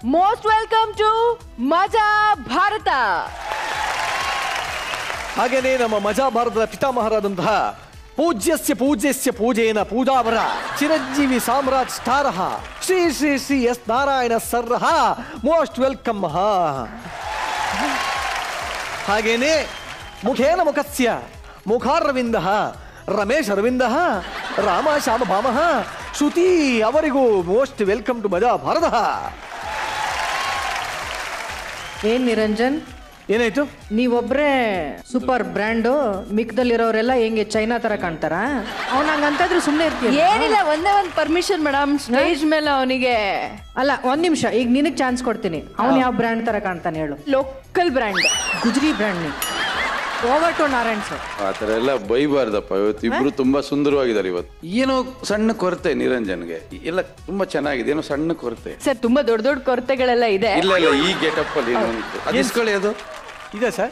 Most welcome to Maja Bharat ಹಾಗೇನೇ ನಮ್ಮ ಮಜಾ ಭಾರತದ ಪಿತಾಮಹರಾದಂತಹ ಪೂಜ್ಯಸ್ಯ ಪೂಜ್ಯಸ್ಯ ಪೂಜೇನ ಪೂಜಾವರ ಚಿರಂಜೀವಿ ಸಾಮ್ರಾಟ್ star Shri Shri Shri S Narayana sir most welcome ಹಾಗೇನೆ ಮುಖೇನ ಮುಖಸ್ಯ ಮುಖಾರವಿಂದ ರಮೇಶ್ ಅರವಿಂದ ರಾಮ ಶ್ಯಾಮ ಭಾಮ ಶ್ರುತಿ ಅವರಿಗೂ most welcome to Maja Bharat ಏನ್ ನಿರಂಜನ್ ಏನಾಯ್ತು ನೀವೊಬ್ರೇ ಸೂಪರ್ ಬ್ರ್ಯಾಂಡು ಮಿಕ್ದಲ್ಲಿರೋರೆಲ್ಲ ಹೆಂಗೆ ಚೈನಾ ತರ ಕಾಣ್ತಾರ ಅವ್ನ ಹಂಗಂತಾದ್ರೆ ಸುಮ್ಮನೆ ಇರ್ತೀಯ ಏನಿಲ್ಲ ಒಂದೇ ಒಂದು ಪರ್ಮಿಷನ್ ಮೇಡಮ್ ಸ್ಟೇಜ್ ಮೇಲೆ ಅವನಿಗೆ ಅಲ್ಲ ಒಂದ್ ನಿಮಿಷ ಈಗ ನಿನಗ್ ಚಾನ್ಸ್ ಕೊಡ್ತೀನಿ ಅವ್ನು ಯಾವ ಬ್ರ್ಯಾಂಡ್ ತರ ಕಾಣ್ತಾನೆ ಹೇಳು ಲೋಕಲ್ ಬ್ರ್ಯಾಂಡ್ ಗುಜರಿ ಬ್ರ್ಯಾಂಡ್ ನೀ ಓವರ್ ಟು ನಾರಾಯಣ್ ಸರ್ ಆ ಥರ ಎಲ್ಲ ಬೈಬಾರ್ದಪ್ಪ ಇವತ್ತು ಇಬ್ರು ತುಂಬಾ ಸುಂದರವಾಗಿದ್ದಾರೆ ಇವತ್ತು ಏನೋ ಸಣ್ಣ ಕೊರತೆ ನಿರಂಜನ್ಗೆ ಎಲ್ಲ ತುಂಬಾ ಚೆನ್ನಾಗಿದೆ ಏನೋ ಸಣ್ಣ ಕೊರತೆ ಸರ್ ತುಂಬಾ ದೊಡ್ಡ ದೊಡ್ಡ ಕೊರತೆಗಳೆಲ್ಲ ಇದೆ ಇಲ್ಲ ಇಲ್ಲ ಈ ಗೆಟಪ್ ಅಲ್ಲಿ ಇನ್ನೊಂದು ಅದು ಇಸ್ಕೊಳ್ಳಿ ಅದು ಇದೆ ಸರ್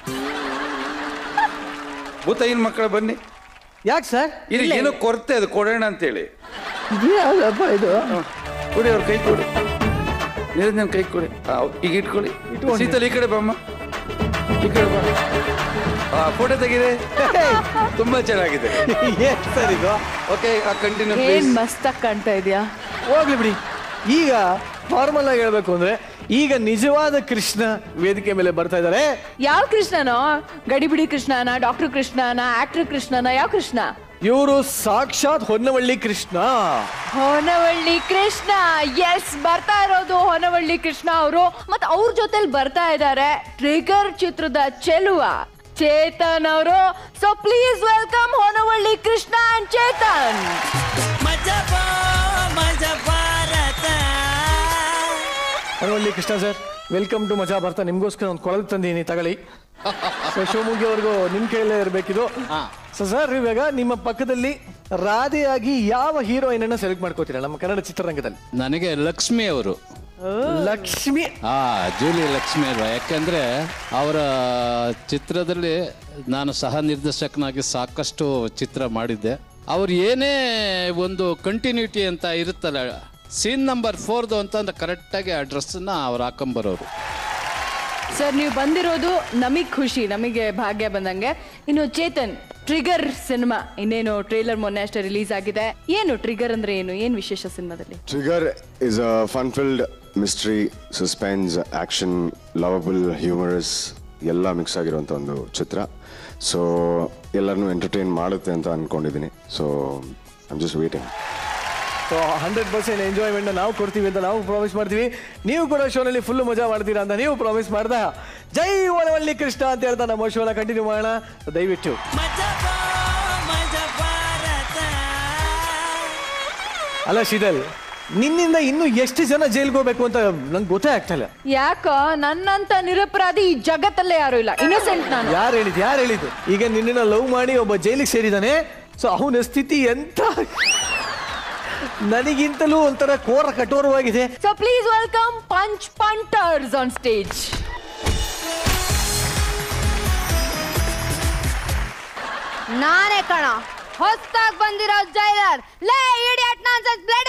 ಭೂತ ಏನ್ ಮಕ್ಕಳ ಬನ್ನಿ ಯಾಕೆ ಸರ್ ಇದು ಏನೋ ಕೊರತೆ ಅದು ಕೊಡೋಣ ಅಂತೇಳಿ ಇದ್ಯಾವ್ದಪ್ಪ ಇದು ಕೊಡಿ ಅವ್ರ ಕೈ ಕೊಡಿ ನಿರಂಜನ್ ಕೈ ಕೊಡಿ ಆ, ಈಗ ಇಟ್ಕೊಳ್ಳಿ ಶೀತಲ್ ಈ ಕಡೆ ಬಮ್ಮ ಈ ಕಡೆ ಬಾ ಫೋಟೋ ತೆಗಿದೆ ತುಂಬಾ ಚೆನ್ನಾಗಿದೆ ಏನ್ ಸರ್ ಇದು ಓಕೆ ಕಂಟಿನ್ಯೂ ಏನ್ ಮಸ್ತಾಗಿ ಕಾಣ್ತಾ ಇದೆಯಾ ಹೋಗ್ಲಿ ಬಿಡಿ ಈಗ ಫಾರ್ಮಲ್ ಆಗಿ ಹೇಳ್ಬೇಕು ಅಂದ್ರೆ ಈಗ ನಿಜವಾದ ಕೃಷ್ಣ ವೇದಿಕೆ ಮೇಲೆ ಬರ್ತಾ ಇದ್ದಾರೆ ಯಾವ ಕೃಷ್ಣನೋ ಗಡಿಬಿಡಿ ಕೃಷ್ಣನ ಡಾಕ್ಟರ್ ಕೃಷ್ಣನ ಆಕ್ಟರ್ ಕೃಷ್ಣನ ಯಾವ ಕೃಷ್ಣ ಇವರು ಸಾಕ್ಷಾತ್ ಹೊನ್ನವಳ್ಳಿ ಕೃಷ್ಣ ಹೊನವಳ್ಳಿ ಕೃಷ್ಣ ಎಸ್ ಬರ್ತಾ ಇರೋದು ಹೊನವಳ್ಳಿ ಕೃಷ್ಣ ಅವರು ಮತ್ತೆ ಅವ್ರ ಜೊತೆಲಿ ಬರ್ತಾ ಇದ್ದಾರೆ ಟ್ರಿಗರ್ ಚಿತ್ರದ ಚೆಲುವ ಚೇತನ್ ಅವರು so please welcome Honavalli Krishna and Chetan Honnavalli Krishna sir welcome to Maja ಬರ್ತಾ ನಿಮ್ಗೋಸ್ಕರ ಒಂದು ಕೊಳಲು ತಂದೀನಿ ತಗೊಳ್ಳಿ ಸೊ ಶಿವಮೊಗ್ಗವರೆಗೂ ನಿಮ್ ಕೈಯಲ್ಲೇ ಇರಬೇಕಿದು ಸೊ ಸರ್ ಇವಾಗ ನಿಮ್ಮ ಪಕ್ಕದಲ್ಲಿ ರಾಧೆಯಾಗಿ ಯಾವ ಹೀರೋಯಿನ್ ಅನ್ನ ಸೆಲೆಕ್ಟ್ ಮಾಡ್ಕೋತೀರಾ ನಮ್ಮ ಕನ್ನಡ ಚಿತ್ರರಂಗದಲ್ಲಿ ನನಗೆ ಲಕ್ಷ್ಮಿ ಅವರು ಲಕ್ಷ್ಮಿ ಆ ಜೂಲಿ ಲಕ್ಷ್ಮಿ ಅಲ್ವಾ ಯಾಕೆಂದ್ರೆ ಅವರ ಚಿತ್ರದಲ್ಲಿ ನಾನು ಸಹ ನಿರ್ದೇಶಕನಾಗಿ ಸಾಕಷ್ಟು ಚಿತ್ರ ಮಾಡಿದ್ದೆ ಅವ್ರು ಏನೇ ಒಂದು ಕಂಟಿನ್ಯೂಟಿ ಅಂತ ಇರುತ್ತಲ್ಲ ಸೀನ್ ನಂಬರ್ ಫೋರ್ದು ಅಂತಂದ್ರೆ ಕರೆಕ್ಟಾಗಿ ಆ ಡ್ರೆಸ್ಸನ್ನ ಅವ್ರು ಹಾಕೊಂಬರೋರು ಸರ್ ನೀವು ಬಂದಿರೋದು ನಮಗೆ ಖುಷಿ ನಮಗೆ ಭಾಗ್ಯ ಬಂದಂಗೆ ಇನ್ನು ಚೇತನ್ ಟ್ರಿಗರ್ ಸಿನಿಮಾ ಇನ್ನೇನು ಟ್ರೇಲರ್ ಮೊನ್ನೆ ಅಷ್ಟೇ ರಿಲೀಸ್ ಆಗಿದೆ ಏನು ಟ್ರಿಗರ್ ಅಂದ್ರೆ ಏನು ಏನು ವಿಶೇಷ ಸಿನಿಮಾದಲ್ಲಿ Trigger is a fun filled mystery, suspense, action, lovable, humorous ಎಲ್ಲ ಮಿಕ್ಸ್ ಆಗಿರುವಂಥ ಒಂದು ಚಿತ್ರ ಸೊ ಎಲ್ಲರನ್ನೂ ಎಂಟರ್ಟೈನ್ ಮಾಡುತ್ತೆ ಅಂತ ಅನ್ಕೊಂಡಿದ್ದೀನಿ so I'm just waiting so hundred percent enjoyment ನಾವು ಕೊಡ್ತೀವಿ ಅಂತ ನಾವು ಪ್ರಾಮಿಸ್ ಮಾಡ್ತೀವಿ ನೀವು ಕೂಡ ಶೋನಲ್ಲಿ ಫುಲ್ ಮಜಾ ಮಾಡ್ತೀರಾ ಅಂತ ನೀವು ಪ್ರಾಮಿಸ್ ಮಾಡ್ದ ಜೈ ಒಳವಳ್ಳಿ ಕೃಷ್ಣ ಅಂತ ಹೇಳ್ತಾ ನಮ್ಮ ಶೋನ ಕಂಟಿನ್ಯೂ ಮಾಡೋಣ ದಯವಿಟ್ಟು ಅಲ್ಲ ಶೀತಲ್ ನಿನ್ನಿಂದ ಇನ್ನು ಎಷ್ಟು ಜನ ಜೈಲ್ಗೆ ಹೋಗ್ಬೇಕು ಅಂತ ನಂಗೆ ಗೊತ್ತೇ ಆಗ್ತಾ ಇಲ್ಲ ಯಾಕೋ ನನ್ನಂತ ನಿರಪರಾಧಿ ಈ ಜಗತ್ತಲ್ಲೇ ಯಾರು ಇಲ್ಲ ಇನ್ನೋಸೆಂಟ್ ನಾನು ಯಾರು ಹೇಳಿದ್ದು ಯಾರು ಹೇಳಿದ್ದು ಈಗ ನಿನ್ನನ್ನ ಲವ್ ಮಾಡಿ ಒಬ್ಬ ಜೈಲಿಗೆ ಸೇರಿದಾನೆ ಸೊ ಅವನ ಸ್ಥಿತಿ ಎಂತ ನನಗಿಂತಲೂ ಒಂಥರ ಕೋರ ಕಠೋರವಾಗಿದೆ so please welcome punch punters on stage ನಾನೇ ಕಣ ಹೊಸ್ದಾಗ್ ಬಂದಿರೋ ಜೈಲರ್ ಲೇ ಇಡಿಯಟ್ ನಾನ್ಸೆನ್ಸ್ ಬ್ಲಡಿ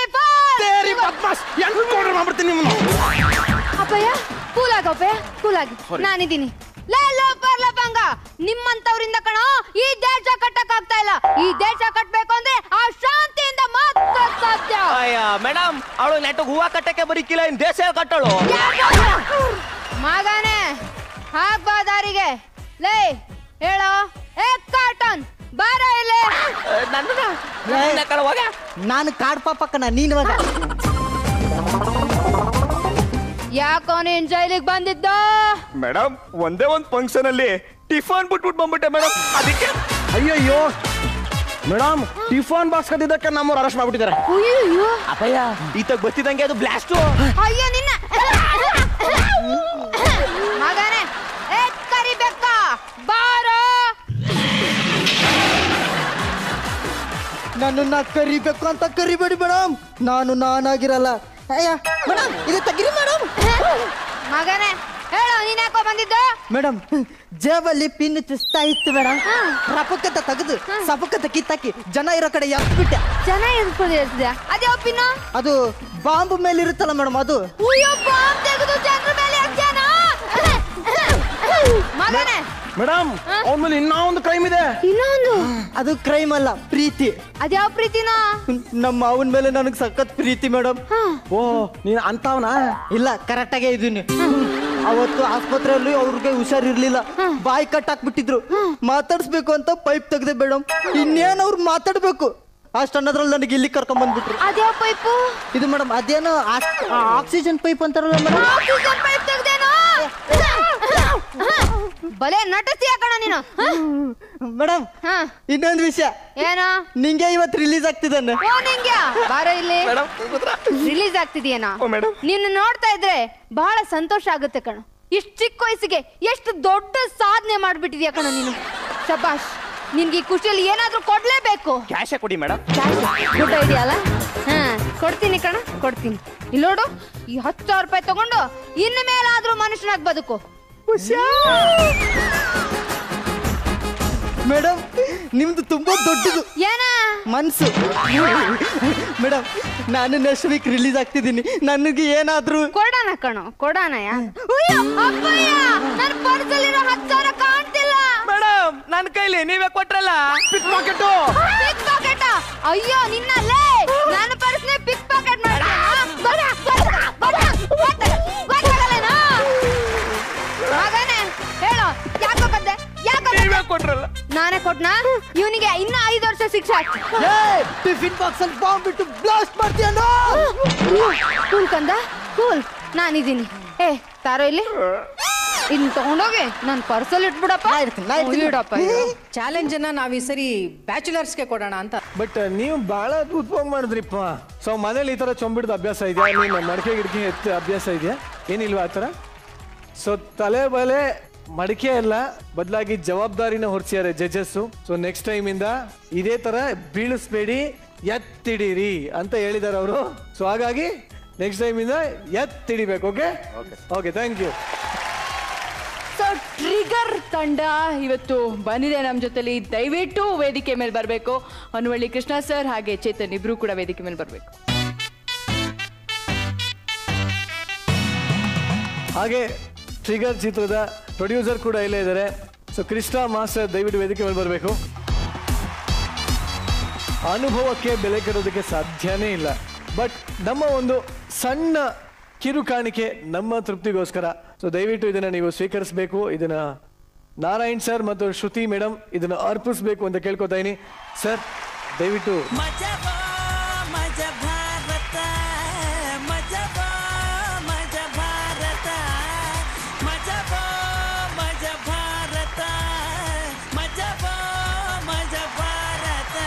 ಅಪ್ಪಯ್ಯ ಕೂಲಾಗ ಅಪ್ಪಯ್ಯ ಕೂಲಾಗಿ ನಾನಿದ್ದೀನಿ ಲೇ ಲೋಪರ್ ಲಪಂಗ ನಿಮ್ಮಂತವ್ರಿಂದ ಕಣ ಈ ದೇಶ ಕಟ್ಟಕ್ ಆಗ್ತಾ ಇಲ್ಲ ಈ ದೇಶ ಕಟ್ಬೇಕು ಅಂದ್ರೆ ಆ ಶಾಂತಿಯಿಂದ ಮಾತ್ರ ಸಾಧ್ಯ ಮೇಡಮ್ ಅವಳು ನೆಟ್ಟಗ್ ಹೂವ ಕಟ್ಟಕ್ಕೆ ಬರೀಕಿಲ್ಲ ಇನ್ ದೇಶ ಕಟ್ಟಳು ಮಗನೇ ಹಾಕ್ಬಾ ದಾರಿಗೆ ಲೇ ಹೇಳೋ ಏ ಕಾಟನ್ ಬಾರ ಇಲ್ಲೇ ನಾನು ಕಾಡ್ ಪಾಪಕ್ಕನ ನೀನ್ ಇವಾಗ ಯಾಕೋ ನೀನ್ ಜೈಲಿಗೆ ಬಂದಿದ್ದ ಮೇಡಮ್ ಒಂದೇ ಒಂದ್ ಫಂಕ್ಷನ್ ಅಲ್ಲಿ ಟಿಫನ್ ಬಿಟ್ಬಿಟ್ಟು ಬಂದ್ಬಿಟ್ಟೆ ಮೇಡಮ್ ಅದಕ್ಕೆ ಅಯ್ಯಯ್ಯೋ ಮೇಡಮ್ ಟಿಫನ್ ಬಾಕ್ಸ್ ಕದ್ದಿದ್ದಕ್ಕೆ ನಮ್ಮವ್ರು ಅರೆಸ್ಟ್ ಮಾಡ್ಬಿಟ್ಟಿದ್ದಾರೆ ಅಯ್ಯೋ ಅಪ್ಪಯ್ಯ ಈತಗ್ ಬತ್ತಿದಂಗೆ ಅದು ಬ್ಲಾಸ್ಟ್ ಅಯ್ಯೋ ನಿನ್ನ ಮಗನೇ ಏ ಕರಿಬೇಕ ಬಾರೋ ನನ್ನನ್ನ ಕರಿಬೇಕು ಅಂತ ಕರಿಬೇಡಿ ಮೇಡಮ್ ನಾನು ನಾನಾಗಿರಲ್ಲ ಅಯ್ಯ ಮೇಡಮ್ ಇದು ತೆಗಿರಿ ಮೇಡಮ್ ಮಗನೇ ಹೇಳು ನೀನ್ ಯಾಕೋ ಬಂದಿದ್ದು ಮೇಡಮ್ ಜೇಬಲ್ಲಿ ಪಿನ್ ಚುಸ್ತಾ ಇತ್ತು ಮೇಡಮ್ ರಪಕ್ಕತ್ತ ತೆಗೆದು ಸಪಕ್ಕತ್ತ ಕಿತ್ತಾಕಿ ಜನ ಇರೋ ಕಡೆ ಬಿಟ್ಟೆ ಜನ ಎದ್ಕೊಂಡು ಹೇಳ್ತಿದ್ಯಾ ಅದ್ಯಾವ ಪಿನ್ನು ಅದು ಬಾಂಬ್ ಮೇಲೆ ಇರುತ್ತಲ್ಲ ಮೇಡಮ್ ಅದು ಅಯ್ಯೋ ಬಾಂಬ್ ತೆಗೆದು ಜನರ ಮೇಲೆ ಹಾಕ್ಯಾನ ಮಗನೇ ಮೇಡಮ್ ಅವನ ಮೇಲೆ ಇನ್ನೂ ಒಂದು ಕ್ರೈಮ್ ಇದೆ ಇನ್ನೊಂದು ಅದು ಕ್ರೈಮ್ ಅಲ್ಲ ಪ್ರೀತಿ ಅದ್ಯಾವ ಪ್ರೀತಿನ ನಮ್ಮ ಅವನ ಮೇಲೆ ನನಗೆ ಸಖತ್ ಪ್ರೀತಿ ಮೇಡಮ್ ಓ ನೀನ್ ಅಂತವನಾ ಇಲ್ಲ ಕರೆಕ್ಟಾಗೇ ಇದೀನಿ ಅವತ್ತು ಆಸ್ಪತ್ರೆಯಲ್ಲಿ ಅವ್ರಿಗೆ ಹುಷಾರಿರ್ಲಿಲ್ಲ ಬಾಯಿ ಕಟ್ ಹಾಕ್ಬಿಟ್ಟಿದ್ರು ಮಾತಾಡ್ಸ್ಬೇಕು ಅಂತ ಪೈಪ್ ತೆಗ್ದೆ ಮೇಡಮ್ ಇನ್ನೇನ್ ಅವ್ರು ಮಾತಾಡ್ಬೇಕು ಅಷ್ಟು ಅನ್ನೋದ್ರಲ್ಲಿ ನನಗೆ ಇಲ್ಲಿ ಕರ್ಕೊಂಡ್ ಬಂದ್ಬಿಟ್ರು ಅದ್ಯಾವ ಪೈಪು ಇದು ಮೇಡಮ್ ಅದೇನೋ ಆಸ್- ಆ, ಆಕ್ಸಿಜನ್ ಪೈಪ್ ಅಂತಾರಲ್ಲ ಮೇಡಮ್ ಆಕ್ಸಿಜನ್ ಪೈಪ್ ತೆಗ್ದೇನೋ ಬಲೆ ನಟಿಸ್ತೀಯ ಕಣ ನೀನು ಮೇಡಮ್ ಹಾ ಇನ್ನೊಂದು ವಿಷಯ ಏನೋ ನಿಂಗೆ ಇವತ್ತು ರಿಲೀಸ್ ಆಗ್ತಿದ್ದಾನೆ ಓ ನಿಂಗ್ಯಾ ಬಾರೋ ಇಲ್ಲಿ ಮೇಡಮ್ ರಿಲೀಸ್ ಆಗ್ತಿದೆಯೇನೋ ಓ, ಮೇಡಮ್. ನಿನ್ನ ನೋಡ್ತಾ ಇದ್ರೆ ಬಹಳ ಸಂತೋಷ ಆಗುತ್ತೆ ಕಣ ಇಷ್ಟು ಚಿಕ್ಕ ವಯಸ್ಸಿಗೆ ಎಷ್ಟು ದೊಡ್ಡ ಸಾಧನೆ ಮಾಡ್ಬಿಟ್ಟಿದ್ಯಾ ಕಣ ನೀನು ಶಬಾಷ್ ನಿನ್ಗೆ ಈ ಖುಷಿಯಲ್ಲಿ ಏನಾದ್ರೂ ಕೊಡ್ಲೇಬೇಕು ಕ್ಯಾಶೇ ಕೊಡಿ ಮೇಡಮ್ ಗುಡ್ ಐಡಿಯಾ ಅಲ್ಲ ಹಾ ಕೊಡ್ತೀನಿ ಕಣ ಕೊಡ್ತೀನಿ ಇಲ್ಲಿ ನೋಡು ಈ ಹತ್ತು ಸಾವಿರ ರೂಪಾಯಿ ತಗೊಂಡು ಇನ್ನು ಮೇಲಾದ್ರೂ ಮನುಷ್ಯನಾಗ್ ಬದುಕು ಮೇಡಮ್ ನಿಮ್ದು ತುಂಬಾ ದೊಡ್ಡದು ಏನ ಮನ್ಸು ಮೇಡಮ್ ನಾನು ನೆಕ್ಸ್ಟ್ ವೀಕ್ ರಿಲೀಸ್ ಆಗ್ತಿದ್ದೀನಿ ನನಗೆ ಏನಾದ್ರೂ ಕೊಡೋಣ ಕಣೋ ಕೊಡೋಣಯ್ಯ ಅಯ್ಯೋ, ಅಪ್ಪಯ್ಯ ನನ್ನ ಪರ್ಸಲ್ಲಿರೋ ಹತ್ತು ಸಾವಿರ ಕಾಣ್ತಿಲ್ಲ ಮೇಡಮ್ ನನ್ನ ಕೈಲಿ ನೀವೇ ಕೊಟ್ರಲ್ಲ ಪಿಕ್ ಪಾಕೆಟ್ ಪಿಕ್ ಪಾಕೆಟ್ ಅಯ್ಯೋ ನಿನ್ನಲ್ಲೇ ನನ್ನ ಪರ್ಸ್ನೆ ಪಿಕ್ ಪಾಕೆಟ್ ಗೊತ್ತಾಗಲ್ಲೇನೋ ಮಗನೇ ಹೇಳು ಯಾಕೋ ಕದ್ದೆ ಯಾಕೋ ನೀವೇ ಕದ್ದೆ? ಕೊಟ್ರಲ್ಲ ನಾನೇ ಕೊಟ್ನಾ ಇವನಿಗೆ ಇನ್ನ ಐದು ವರ್ಷ ಶಿಕ್ಷೆ ಹಾಕಿ ಟಿಫಿನ್ ಬಾಕ್ಸ್ ಅಲ್ಲಿ ಬಾಂಬ್ ಬಿಟ್ಟು ಬ್ಲಾಸ್ಟ್ ಮಾಡ್ತೀಯ ಕೂಲ್ ಕಂದ ಕೂಲ್ ನಾನಿದ್ದೀನಿ ಏ ತಾರೋ ಇಲ್ಲಿ ಇನ್ ತಗೊಂಡೋಗಿ ನನ್ನ ಪರ್ಸಲ್ಲಿ ಇಟ್ಬಿಡಪ್ಪ ಇಡಪ್ಪ ಇದು. ಚಾಲೆಂಜ್ ಅನ್ನ ನಾವ್ ಈ ಸರಿ ಬ್ಯಾಚುಲರ್ಸ್ಗೆ ಕೊಡೋಣ ಅಂತ ಬಟ್ ನೀವು ಬಹಳ ಅದ್ಭುತವಾಗಿ ಮಾಡಿದ್ರಿಪ್ಪ ಸೊ ಮನೇಲಿ ಈ ತರ ಚೊಂಬಿಡ್ದ ಅಭ್ಯಾಸ ಇದೆಯಾ ನೀನು ಮಡಕೆ ಗಿಡಕೆ ಎತ್ತ ಅಭ್ಯಾಸ ಇದೆಯಾ ಏನಿಲ್ವಾ ಆ ಥರ ಸೊ ತಲೆ ಬಲೆ ಮಡಿಕೆ ಅಲ್ಲ ಬದಲಾಗಿ ಜವಾಬ್ದಾರಿನ ಹೊರಿಸಿದ್ದಾರೆ ಜಡ್ಜಸ್ಸು ಸೊ ನೆಕ್ಸ್ಟ್ ಟೈಮ್ ಇಂದ ಇದೇ ತರ ಬೀಳಿಸ್ಬೇಡಿ ಎತ್ತಿಡಿರಿ ಅಂತ ಹೇಳಿದ್ದಾರೆ ಅವರು ಸೊ ಹಾಗಾಗಿ ನೆಕ್ಸ್ಟ್ ಟೈಮ್ ಇಂದ ಎತ್ತಿಡಿಬೇಕು okay okay thank you so trigger ತಂಡ ಇವತ್ತು ಬಂದಿದೆ ನಮ್ಮ ಜೊತೆಲಿ ದಯವಿಟ್ಟು ವೇದಿಕೆ ಮೇಲೆ ಬರಬೇಕು ಹೊನ್ನವಳ್ಳಿ ಕೃಷ್ಣ ಸರ್ ಹಾಗೆ ಚೇತನ್ ಇಬ್ರು ಕೂಡ ವೇದಿಕೆ ಮೇಲೆ ಬರಬೇಕು ಹಾಗೆ ಟ್ರಿಗರ್ ಚಿತ್ರದ ಪ್ರೊಡ್ಯೂಸರ್ ಕೂಡ ಇಲ್ಲೇ ಇದ್ದಾರೆ ಸೊ ಕೃಷ್ಣ ಮಾಸ್ಟರ್ ದಯವಿಟ್ಟು ವೇದಿಕೆ ಮೇಲೆ ಬರಬೇಕು ಅನುಭವಕ್ಕೆ ಬೆಲೆ ಕೆಡೋದಕ್ಕೆ ಸಾಧ್ಯನೇ ಇಲ್ಲ ಬಟ್ ನಮ್ಮ ಒಂದು ಸಣ್ಣ ಕಿರು ಕಾಣಿಕೆ ನಮ್ಮ ತೃಪ್ತಿಗೋಸ್ಕರ ಸೊ ದಯವಿಟ್ಟು ಇದನ್ನ ನೀವು ಸ್ವೀಕರಿಸಬೇಕು ಇದನ್ನ ನಾರಾಯಣ್ ಸರ್ ಮತ್ತು ಶ್ರುತಿ ಮೇಡಮ್ ಇದನ್ನ ಅರ್ಪಿಸ್ಬೇಕು ಅಂತ ಕೇಳ್ಕೊತಾ ಇದೀನಿ ಸರ್ ದಯವಿಟ್ಟು ಮಜಾ ಬಾ ಮಜಾ ಭಾರತ ಮಜಾ ಬಾ ಮಜಾ ಭಾರತ ಮಜಾ ಬಾ ಮಜಾ ಭಾರತ ಮಜಾ ಬಾ ಮಜಾ ಭಾರತ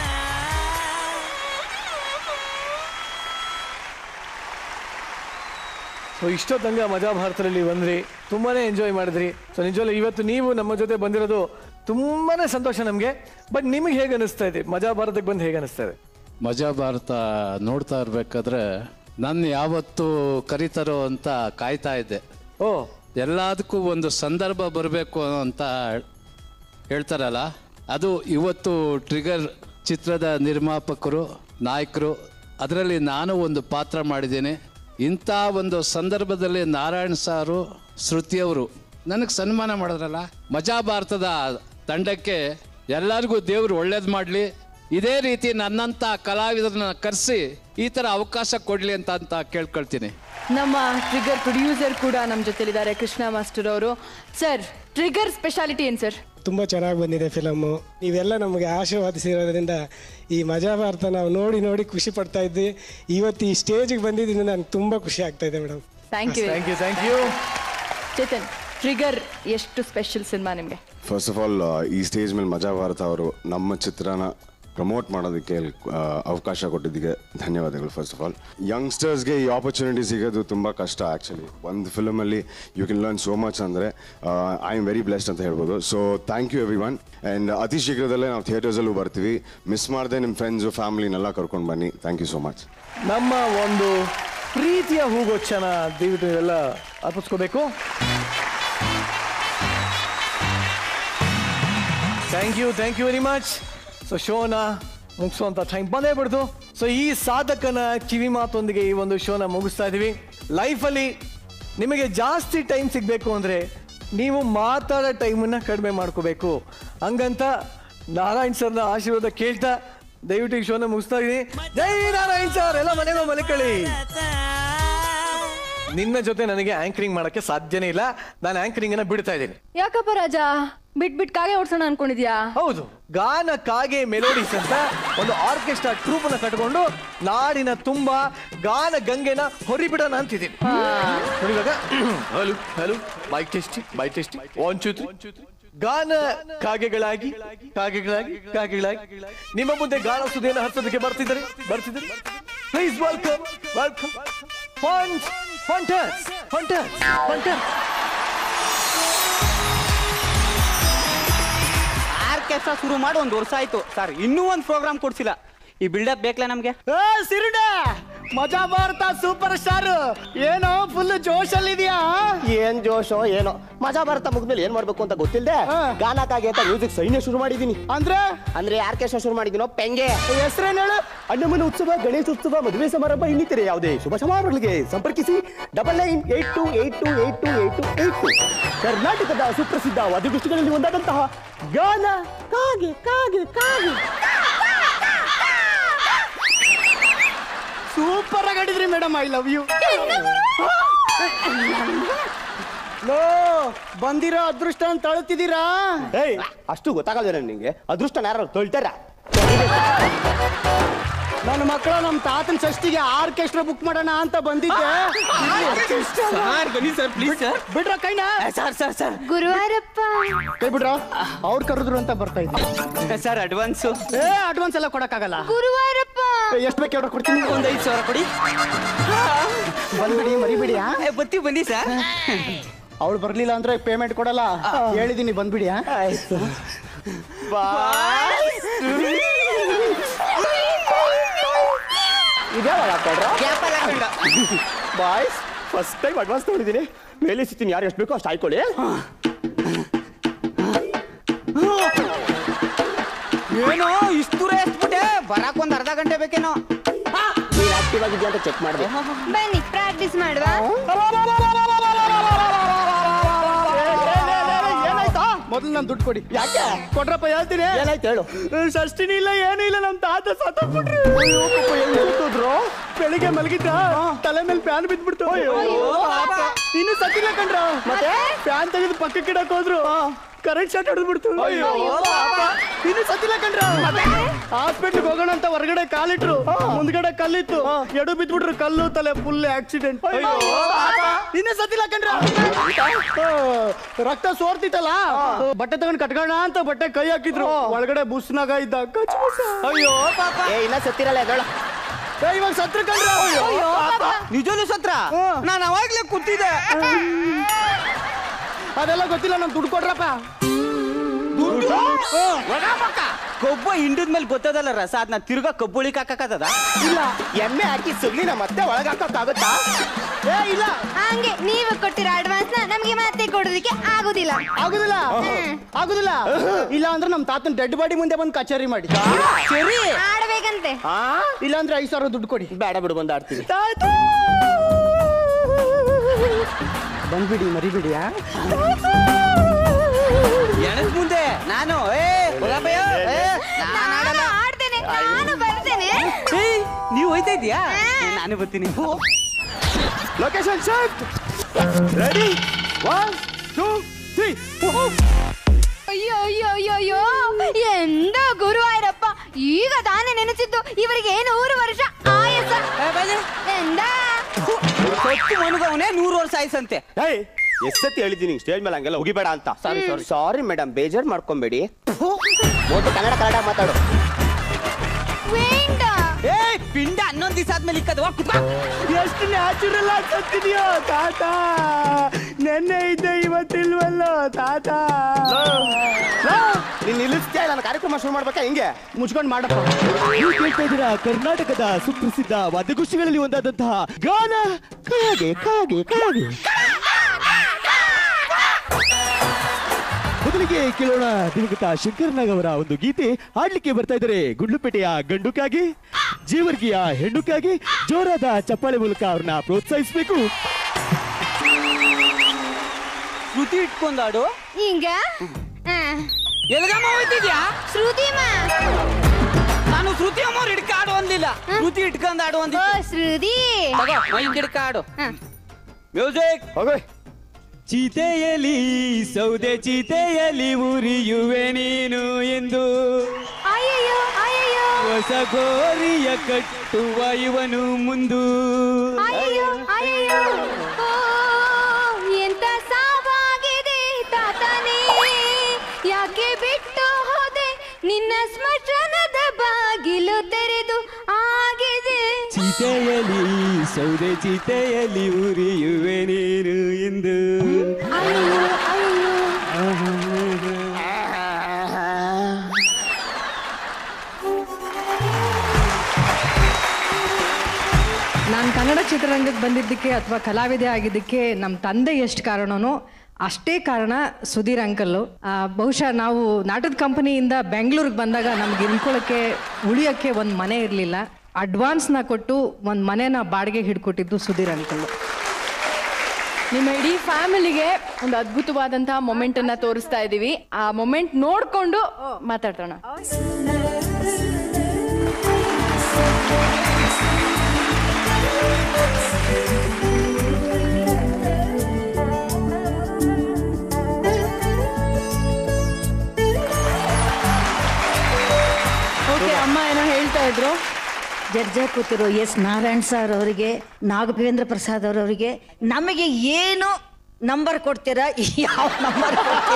ಸೊ ಇಷ್ಟೊತ್ತಂಗ ಮಜಾ ಭಾರತದಲ್ಲಿ ಬಂದ್ರಿ ತುಂಬಾನೇ ಎಂಜಾಯ್ ಮಾಡಿದ್ರಿ ಸೊ ನಿಜವಲ್ಲ ಇವತ್ತು ನೀವು ನಮ್ಮ ಜೊತೆ ಬಂದಿರೋದು ತುಂಬಾನೇ ಸಂತೋಷ ನಮಗೆ ಬಟ್ ನಿಮಗೆ ಹೇಗೆ ಅನಿಸ್ತಾ ಇದೆ ಮಜಾ ಭಾರತಕ್ಕೆ ಬಂದು ಹೇಗೆ ಅನಿಸ್ತಾ ಇದೆ ಮಜಾ ಭಾರತ ನೋಡ್ತಾ ಇರ್ಬೇಕಾದ್ರೆ ನನ್ನ ಯಾವತ್ತು ಕರೀತಾರೋ ಅಂತ ಕಾಯ್ತಾ ಇದ್ದೆ ಓ ಎಲ್ಲದಕ್ಕೂ ಒಂದು ಸಂದರ್ಭ ಬರಬೇಕು ಅಂತ ಹೇಳ್ತಾರಲ್ಲ ಅದು ಇವತ್ತು ಟ್ರಿಗರ್ ಚಿತ್ರದ ನಿರ್ಮಾಪಕರು ನಾಯಕರು ಅದರಲ್ಲಿ ನಾನು ಒಂದು ಪಾತ್ರ ಮಾಡಿದ್ದೇನೆ ಇಂಥ ಒಂದು ಸಂದರ್ಭದಲ್ಲಿ ನಾರಾಯಣ್ ಸಾರು ಶ್ರುತಿಯವರು ನನಗೆ ಸನ್ಮಾನ ಮಾಡಿದ್ರಲ್ಲ ಮಜಾ ಭಾರತದ ತಂಡಕ್ಕೆ ಎಲ್ಲರಿಗೂ ದೇವರು ಒಳ್ಳೇದು ಮಾಡಲಿ ಇದೇ ರೀತಿ ನನ್ನಂಥ ಕಲಾವಿದರನ್ನ ಕರೆಸಿ ಈ ಥರ ಅವಕಾಶ ಕೊಡಲಿ ಅಂತ ಅಂತ ಕೇಳ್ಕೊಳ್ತೀನಿ ನಮ್ಮ ಟ್ರಿಗರ್ ಪ್ರೊಡ್ಯೂಸರ್ ಕೂಡ ನಮ್ಮ ಜೊತೆಲಿದ್ದಾರೆ ಕೃಷ್ಣ ಮಾಸ್ಟರ್ ಅವರು ಸರ್ ಟ್ರಿಗರ್ ಸ್ಪೆಷಾಲಿಟಿ ಏನು ಸರ್ ತುಂಬ ಚೆನ್ನಾಗಿ ಬಂದಿದೆ ಫಿಲಮ್ಮು ನೀವೆಲ್ಲ ನಮಗೆ ಆಶೀರ್ವಾದಿಸಿರೋದ್ರಿಂದ ಈ ಮಜಾ ಭಾರತ ನಾವು ನೋಡಿ ನೋಡಿ ಖುಷಿ ಪಡ್ತಾ ಇದ್ವಿ ಇವತ್ತು ಈ ಸ್ಟೇಜಿಗೆ ಬಂದಿದ್ದರಿಂದ ನನಗೆ ತುಂಬ ಖುಷಿ ಆಗ್ತಾ ಇದೆ madam thank you thank you thank you Chetan trigger ಎಷ್ಟು ಸ್ಪೆಷಲ್ ಸಿನಿಮಾ ನಿಮಗೆ ಫಸ್ಟ್ ಆಫ್ ಆಲ್ ಈ ಸ್ಟೇಜ್ ಮೇಲೆ ಮಜಾ ಭಾರತ ಅವರು ನಮ್ಮ ಚಿತ್ರನ ಪ್ರಮೋಟ್ ಮಾಡೋದಕ್ಕೆ ಆ, ಅವಕಾಶ ಕೊಟ್ಟಿದ್ದಕ್ಕೆ ಧನ್ಯವಾದಗಳು ಫಸ್ಟ್ ಆಫ್ ಆಲ್ ಯಂಗ್ಸ್ಟರ್ಸ್ಗೆ ಈ ಆಪರ್ಚುನಿಟಿ ಸಿಗೋದು ತುಂಬ ಕಷ್ಟ ಆ್ಯಕ್ಚುಲಿ ಒಂದು ಫಿಲಮಲ್ಲಿ you can learn so much ಅಂದರೆ ಐ ಆಮ್ ವೆರಿ ಬ್ಲೆಸ್ಡ್ ಅಂತ ಹೇಳ್ಬೋದು so thank you everyone and ಅತಿ ಶೀಘ್ರದಲ್ಲೇ ನಾವು ಥಿಯೇಟರ್ಸಲ್ಲೂ ಬರ್ತೀವಿ ಮಿಸ್ ಮಾಡದೆ ನಿಮ್ಮ ಫ್ರೆಂಡ್ಸು ಫ್ಯಾಮಿಲಿನೆಲ್ಲ ಕರ್ಕೊಂಡು ಬನ್ನಿ ಥ್ಯಾಂಕ್ ಯು ಸೋ ಮಚ್ ನಮ್ಮ ಒಂದು ಪ್ರೀತಿಯ ಹೂಗೊಚ್ಚನ ದಯವಿಟ್ಟು ನೀವೆಲ್ಲ ಅರ್ಪಿಸ್ಕೋಬೇಕು thank you thank you very much so ಶೋನ ಮುಗಿಸುವಂತ ಟೈಮ್ ಬಂದೇ ಬಿಡ್ತು ಸೊ ಈ ಸಾಧಕನ ಕಿವಿ ಮಾತೊಂದಿಗೆ ಈ ಒಂದು ಶೋನ ಮುಗಿಸ್ತಾ ಇದೀವಿ ಲೈಫಲ್ಲಿ ನಿಮಗೆ ಜಾಸ್ತಿ ಟೈಮ್ ಸಿಗಬೇಕು ಅಂದ್ರೆ ನೀವು ಮಾತಾಡೋ ಟೈಮನ್ನ ಕಡಿಮೆ ಮಾಡ್ಕೋಬೇಕು ಹಂಗಂತ ನಾರಾಯಣ್ ಸರ್ನ ಆಶೀರ್ವಾದ ಕೇಳ್ತಾ ದಯವಿಟ್ಟು ಈ ಶೋನ ಮುಗಿಸ್ತಾ ಇದೀನಿ ಜೈ ನಾರಾಯಣ್ ಸರ್ ಎಲ್ಲ ಮನೆಗೂ ಮಲಿಕಳಿ ನಿನ್ನ ಜೊತೆ ನನಗೆ ಆಂಕರಿಂಗ್ ಮಾಡಕ್ಕೆ ಸಾಧ್ಯನೇ ಇಲ್ಲ ನಾನು ಆಂಕರಿಂಗ್ ಅನ್ನ ಬಿಡ್ತಾ ಇದ್ದೀನಿ ಯಾಕಪ್ಪ ರಾಜ ಬಿಟ್ ಬಿಟ್ ಕಾಗೆ ಓಡ್ಸೋಣ ಅನ್ಕೊಂಡಿದ್ಯಾ ಹೌದು ಗಾನ ಕಾಗೆ ಮೆಲೋಡಿಸ್ ಅಂತ ಒಂದು ಆರ್ಕೆಸ್ಟ್ರಾ ಟ್ರೂಪ್ ನ ಕಟ್ಕೊಂಡು ನಾಡಿನ ತುಂಬಾ ಗಾನ ಗಂಗೆನ ಹೊರಿಬಿಡೋಣ ಅಂತಿದ್ದೀನಿ ನೋಡಿ ಇವಾಗ hello hello mic testing mic testing one two three ಗಾನ ಕಾಗೆಗಳಾಗಿ ಕಾಗೆಗಳಾಗಿ ಕಾಗೆಗಳಾಗಿ ನಿಮ್ಮ ಮುಂದೆ ಗಾನ ಸುದ್ದಿಯನ್ನು ಹರಿಸೋದಕ್ಕೆ ಬರ್ತಿದ್ದಾರೆ ಬರ್ತಿದ್ದಾರೆ ಪ್ಲೀಸ್ ವೆಲ್ಕಮ್ ವೆಲ್ಕಮ್ ಫಂಟ್ ಫಂಟಸ್ ಫಂಟಸ್ ಫಂಟಸ್ ಆರ್ಕೆಸ್ಟ್ರಾ ಶುರು ಮಾಡಿ ಒಂದು ವರ್ಷ ಆಯ್ತು ಸರ್ ಇನ್ನೂ ಒಂದು ಪ್ರೋಗ್ರಾಮ್ ಕೊಡ್ಸಿಲ್ಲ ಈ ಬಿಲ್ಡಪ್ ಬೇಕಲ್ಲ ನಮ್ಗೆ ಸಿರುಡ ಮಜಾ ಭಾರತ ಸೂಪರ್ ಸ್ಟಾರ್ ಏನೋ ಫುಲ್ ಜೋಶ್ ಅಲ್ಲಿ ಇದೆಯಾ ಏನ್ ಜೋಶೋ ಏನೋ ಮಜಾ ಭಾರತ ಮುಗ್ದ್ಮೇಲೆ ಏನ್ ಮಾಡ್ಬೇಕು ಅಂತ ಗೊತ್ತಿಲ್ಲದೆ ಗಾನಕ್ಕಾಗಿ ಅಂತ ಮ್ಯೂಸಿಕ್ ಸೈನ್ಯ ಶುರು ಮಾಡಿದೀನಿ ಅಂದ್ರೆ ಅಂದ್ರೆ ಆರ್ಕೆಸ್ಟ್ರಾ ಶುರು ಮಾಡಿದಿನೋ ಪೆಂಗೆ ಹೆಸರೇನು ಹೇಳು ಅಣ್ಣಮನ ಉತ್ಸವ ಗಣೇಶ ಉತ್ಸವ ಮದುವೆ ಸಮಾರಂಭ ಇನ್ನಿತರೆ ಯಾವುದೇ ಶುಭ ಸಮಾರಂಭಗಳಿಗೆ ಸಂಪರ್ಕಿಸಿ double nine eight two eight two eight two eight two eight two ಕರ್ನಾಟಕದ ಸುಪ್ರಸಿದ್ಧ ವಾದ್ಯಗೋಷ್ಠಿಗಳಲ್ಲಿ ಒಂದಾದಂತಹ ಗಾನ ಕಾಗೆ ಕಾಗೆ ಕಾಗೆ ಸೂಪರ್ ಆಗಿ ಆಡಿದ್ರಿ ಮೇಡಮ್ ಐ ಲವ್ ಯು ಲೋ ಬಂದಿರೋ ಅದೃಷ್ಟ ಅಂತ ಅಳುತ್ತಿದ್ದೀರಾ ಏಯ್ ಅಷ್ಟು ಗೊತ್ತಾಗಲ್ಲ ನಿಂಗೆ ಅದೃಷ್ಟ ಯಾರು ತೊಳ್ತಾರ ನನ್ನ ಮಕ್ಕಳು ನಮ್ಮ ತಾತನ ಷಷ್ಟಿಗೆ ಆರ್ಕೆಸ್ಟ್ರಾ ಬುಕ್ ಮಾಡೋಣ ಅಂತ ಬಂದಿದ್ದೆ ಬನ್ನಿ ಸರ್ ಪ್ಲೀಸ್ ಸರ್ ಬಿಡ್ರ ಕೈನ ಸರ್ ಸರ್ ಸರ್ ಗುರುವಾರಪ್ಪ ಕೈ ಬಿಡ್ರ ಅವ್ರು ಕರೆದ್ರು ಅಂತ ಬರ್ತಾ ಇದ್ದೆ ಸರ್ ಅಡ್ವಾನ್ಸು ಏ ಅಡ್ವಾನ್ಸ್ ಎಲ್ಲ ಕೊಡಕ್ಕಾಗಲ್ಲ ಗುರುವಾರಪ್ಪ ಎಷ್ಟು ಬೇಕು ಅವ್ರ ಕೊಡ್ತೀನಿ ಒಂದ್ ಐದು ಸಾವಿರ ಕೊಡಿ ಬಂದ್ಬಿಡಿ ಮರಿಬಿಡಿ ಏ, ಬತ್ತಿ ಬನ್ನಿ ಸರ್ ಅವಳು ಬರ್ಲಿಲ್ಲ ಅಂದ್ರೆ ಪೇಮೆಂಟ್ ಕೊಡಲ್ಲ ಹೇಳಿದೀನಿ ಬಂದ್ಬಿಡಿ ಆ? ಇದ್ಯಾವಾಗ ಹಾಕೊಂಡ್ರ ಗ್ಯಾಪಲ್ಲಿ ಹಾಕೊಂಡ ಬಾಯ್ಸ್ ಫಸ್ಟ್ ಟೈಮ್ ಅಡ್ವಾನ್ಸ್ ತಗೊಂಡಿದ್ದೀನಿ ಮೇಲೆ ಸಿಗ್ತೀನಿ ಯಾರು ಎಷ್ಟು ಬೇಕೋ ಅಷ್ಟು ಆಯ್ಕೊಳ್ಳಿ ಏನೋ ಇಷ್ಟು ದೂರ ಎಷ್ಟ್ಬಿಟ್ಟೆ ಬರಾಕ್ ಒಂದ್ ಅರ್ಧ ಗಂಟೆ ಬೇಕೇನೋ ನೀನು ಆಕ್ಟಿವ್ ಆಗಿದ್ಯಾ ಅಂತ ಚೆಕ್ ಮಾಡಿದೆ ಬನ್ನಿ ಪ್ರಾಕ್ಟೀಸ್ ಮಾಡುವ ಏನಾಯ್ತಾ ಮೊದಲು ನಾನು ದುಡ್ಡು ಕೊಡಿ ಯಾಕೆ ಕೊಟ್ರಪ್ಪ ಹೇಳ್ತೀನಿ ಏನಾಯ್ತು ಹೇಳು ಷಷ್ಟಿನಿ ಇಲ್ಲ ಏನೂ ಇಲ್ಲ ನಮ್ ತಾತ ಸತ್ತೋಗ್ಬಿಟ್ರು ಬೆಳಿಗ್ಗೆ ಮಲಗಿದ್ದ ತಲೆ ಮೇಲೆ ಫ್ಯಾನ್ ಬಿದ್ಬಿಡ್ತು ಇನ್ನು ಸತ್ತಿಲ್ಲ ಕಣ್ರ ಮತ್ತೆ ಫ್ಯಾನ್ ತೆಗೆದು ಪಕ್ಕಕ್ಕೆ ಇಡಕ್ ಹೋದ್ರು ಕರೆಂಟ್ ಶಾಟ್ ಹೊಡೆದ್ಬಿಡ್ತು ಇನ್ನು ಸತ್ತಿಲ್ಲ ಕಣ್ರ ಹಾಸ್ಪಿಟ್ಲ್ಗೆ ಹೋಗೋಣ ಅಂತ ಹೊರಗಡೆ ಕಾಲಿಟ್ರು ಮುಂದ್ಗಡೆ ಕಲ್ಲಿತ್ತು ಎಡು ಬಿದ್ಬಿಟ್ರು ಕಲ್ಲು ತಲೆ ಫುಲ್ ಆಕ್ಸಿಡೆಂಟ್ ಇನ್ನು ಸತ್ತಿಲ್ಲ ಕಣ್ರ ಆ, ರಕ್ತ ಸೋರ್ತಿತ್ತಲ್ಲ ಬಟ್ಟೆ ತಗೊಂಡ್ ಕಟ್ಕೋಣ ಅಂತ ಬಟ್ಟೆ ಕೈ ಹಾಕಿದ್ರು ಒಳಗಡೆ ಬುಸ್ನಾಗ ಇದ್ದ ಕಚ್ ಬುಸ್. ಅಯ್ಯೋ ಪಾಪ ಏ ಇನ್ನ ಸತ್ತಿರಲ್ಲ ಹೇಳ ಏ, ಇವಾಗ ಸತ್ರ ಕಂಡ್ರ ನಿಜವೂ ಸತ್ರ ನಾನು ಅವಾಗ್ಲೇ ಕೂತಿದ್ದೆ ಅದೆಲ್ಲ ಗೊತ್ತಿಲ್ಲ ನಾನು ದುಡ್ಡು ಕೊಡ್ರಪ್ಪ ಕೊಬ್ಬ ಹಿಂಡಿದ ಮೇಲೆ ಗೊತ್ತದಲ್ಲ ರಸ ಅದನ್ನ ತಿರ್ಗಾ ಕಬ್ಬುಳಿಕ್ ಹಾಕಕ್ಕದ ಇಲ್ಲ ಎಮ್ಮೆ ಹಾಕಿ ಸುಗ್ಲಿನ ಮತ್ತೆ ಒಳಗೆ ಹಾಕೋಕ್ಕಾಗುತ್ತಾ ಏ ಇಲ್ಲ ಹಂಗೆ ನೀವು ಕೊಟ್ಟಿರೋ ಅಡ್ವಾನ್ಸ್ ನ ನಮ್ಗೆ ಮತ್ತೆ ಕೊಡೋದಕ್ಕೆ ಆಗುದಿಲ್ಲ ಆಗುದಿಲ್ಲ ಆಗುದಿಲ್ಲ ಇಲ್ಲ ಅಂದ್ರೆ ನಮ್ ತಾತನ್ ಡೆಡ್ ಬಾಡಿ ಮುಂದೆ ಬಂದು ಕಚೇರಿ ಮಾಡಿ ಸರಿ ಆಡ್ಬೇಕಂತೆ ಇಲ್ಲ ಅಂದ್ರೆ ಐದ್ ಸಾವಿರ ದುಡ್ಡು ಕೊಡಿ ಬೇಡ ಬಿಡು ಬಂದು ಆಡ್ತೀವಿ ಬಂದ್ಬಿಡಿ ಮರಿಬಿಡಿ ಆ? ಎಣದ್ ಮುಂದೆ ನಾನು ಏ ಹೋಗಪ್ಪಯ್ಯ, ಏ, ನಾನ್ ಆಡಲ್ಲ. ನಾನು ಆಡ್ತೇನೆ ನಾನು ಬರ್ತೇನೆ ಏಯ್, ನೀವ್ ಹೋಯ್ತಾ ಇದೀಯಾ ನಾನು ಬರ್ತೀನಿ location set ready one two three ಅಯ್ಯೋ ಅಯ್ಯೋ ಅಯ್ಯೋ ಅಯ್ಯೋ ಎಂದ ಗುರುವಾಯರಪ್ಪ ಈಗ ತಾನೇ ನೆನೆಸಿದ್ದು ಇವರಿಗೆ ನೂರು ವರ್ಷ ಆಯಸ ಎಂದ ಹೊತ್ತು ಮನುಗವನೇ ನೂರು ವರ್ಷ ಆಯ್ಸಂತೆ ಏಯ್ ಎಷ್ಟತಿ ಹೇಳಿದ್ದೀನಿ ಸ್ಟೇಜ್ ಮೇಲೆ ಹಂಗೆಲ್ಲ ಹೋಗಿಬೇಡ ಅಂತ ಸಾರಿ ಸಾರಿ ಸಾರಿ ಮೇಡಮ್ ಬೇಜಾರ್ ಮಾಡ್ಕೊಂಬೇಡಿ ಮೊದಲು ಕನ್ನಡ ಕನ್ನಡ ಮಾತಾಡು ವೇಂಡ ಏ ಪಿಂಡ ಹನ್ನೊಂದ್ ದಿವಸ ಆದ್ಮೇಲೆ ಇಕ್ಕದು ಎಷ್ಟು ನ್ಯಾಚುರಲ್ ಆಗಿ ಸತ್ತಿದ್ಯೋ ತಾತ ನೆನ್ನೆ ಇದ್ದೆ ಇವತ್ತಿಲ್ವಲ್ಲೋ ತಾತ ನೀನ್ ನಿಲ್ಲಿಸ್ತೀಯ ನಾನು ಕಾರ್ಯಕ್ರಮ ಶುರು ಮಾಡ್ಬೇಕಾ ಹಿಂಗೆ ಮುಚ್ಕೊಂಡ್ ಮಾಡಪ್ಪ ನೀವು ಕೇಳ್ತಾ ಇದ್ದೀರಾ ಕರ್ನಾಟಕದ ಸುಪ್ರಸಿದ್ಧ ವಾದ್ಯಗೋಷ್ಠಿಗಳಲ್ಲಿ ಒಂದಾದಂತಹ ಗಾನ ಕಾಗೆ ಕಾಗೆ ಕಾಗೆ ಮೊದಲಿಗೆ ಹೀಗೆ ಕೇಳೋಣ ದಿನಗತ ಶಂಕರ್ನಾಗ್ ಅವರ ಒಂದು ಗೀತೆ ಹಾಡ್ಲಿಕ್ಕೆ ಬರ್ತಾ ಇದ್ದಾರೆ ಗುಂಡ್ಲುಪೇಟೆಯ ಗಂಡುಕಾಗಿ ಜೀವರ್ಗಿಯ ಹೆಣ್ಣುಕಾಗಿ ಜೋರಾದ ಚಪ್ಪಾಳೆ ಮೂಲಕ ಅವ್ರನ್ನ ಪ್ರೋತ್ಸಾಹಿಸಬೇಕು ಶ್ರುತಿ ಇಟ್ಕೊಂಡಾಡು ಹಿಂಗ ಎಲ್ಗಮ್ಮ ಹೋಯ್ತಿದ್ಯಾ ಶ್ರುತಿ ಮಾ ನಾನು ಶ್ರುತಿ ಅಮ್ಮವ್ರು ಹಿಡ್ಕ ಆಡು ಅಂದಿಲ್ಲ ಶ್ರುತಿ ಇಟ್ಕೊಂಡ್ ಆಡು ಅಂದಿ ಓ ಶ್ರುತಿ ಮೈಂಡ್ ಹಿಡ್ಕ ಆಡು ಮ್ಯೂಸಿಕ್ ಹೋಗೋಯ್ ಚೀತೆಯಲಿ ಸೌದೆ ಚೀತೆಯಲಿ ಉರಿಯುವೆ ನೀನು ಎಂದು ಅಯ್ಯಯ್ಯೋ ಅಯ್ಯಯ್ಯೋ ಹೊಸ ಗೋರಿಯ ಕಟ್ಟುವ ಇವನು ಮುಂದು ಅಯ್ಯಯ್ಯೋ ಅಯ್ಯಯ್ಯೋ ಓ ಎಂತ ಸಾವಾಗಿದೆ ತಾತನೇ ಯಾಕೆ ಬಿಟ್ಟು ಹೋದೆ ನಿನ್ನ ಸ್ಮಶಾನದ ಬಾಗಿಲು ತೆರೆದು ಆಗಿದೆ ಚೀತೆಯಲಿ ಸೌದೆ ಚೀತೆಯಲಿ ಉರಿಯುವೆ ನೀನು ಎಂದು ಅಯ್ಯೋ ಅಯ್ಯೋ ನಾನು ಕನ್ನಡ ಚಿತ್ರರಂಗಕ್ಕೆ ಬಂದಿದ್ದಕ್ಕೆ ಅಥವಾ ಕಲಾವಿದೆ ಆಗಿದ್ದಕ್ಕೆ ನಮ್ಮ ತಂದೆ ಎಷ್ಟು ಕಾರಣನೋ ಅಷ್ಟೇ ಕಾರಣ ಸುಧೀರ್ ಅಂಕಲ್ಲು ಆ, ಬಹುಶಃ ನಾವು ನಾಟದ ಕಂಪನಿಯಿಂದ ಬೆಂಗಳೂರಿಗೆ ಬಂದಾಗ ನಮ್ಗೆ ಇಳ್ಕೊಳ್ಳೋಕ್ಕೆ ಉಳಿಯೋಕ್ಕೆ ಒಂದು ಮನೆ ಇರಲಿಲ್ಲ ಅಡ್ವಾನ್ಸ್ನ ಕೊಟ್ಟು ಒಂದು ಮನೆನ ಬಾಡಿಗೆ ಹಿಡ್ಕೊಟ್ಟಿದ್ದು ಸುಧೀರ್ ಅಂಕಲ್ಲು ನಿಮ್ಮ ಇಡೀ ಫ್ಯಾಮಿಲಿಗೆ ಒಂದು ಅದ್ಭುತವಾದಂತಹ ಮೊಮೆಂಟ್ ಅನ್ನ ತೋರಿಸ್ತಾ ಇದೀವಿ ಆ ಮೊಮೆಂಟ್ ನೋಡ್ಕೊಂಡು ಮಾತಾಡೋಣ ಓಕೆ ಅಮ್ಮ ಏನೋ ಹೇಳ್ತಾ ಇದ್ರು ಜಡ್ಜ ಕೂತಿರೋ ಎಸ್ ನಾರಾಯಣ್ ಸರ್ ಅವರಿಗೆ ನಾಗಭೇಂದ್ರ ಪ್ರಸಾದ್ ಅವರವರಿಗೆ ನಮಗೆ ಏನು ನಂಬರ್ ಕೊಡ್ತೀರಾ ಯಾವ ನಂಬರ್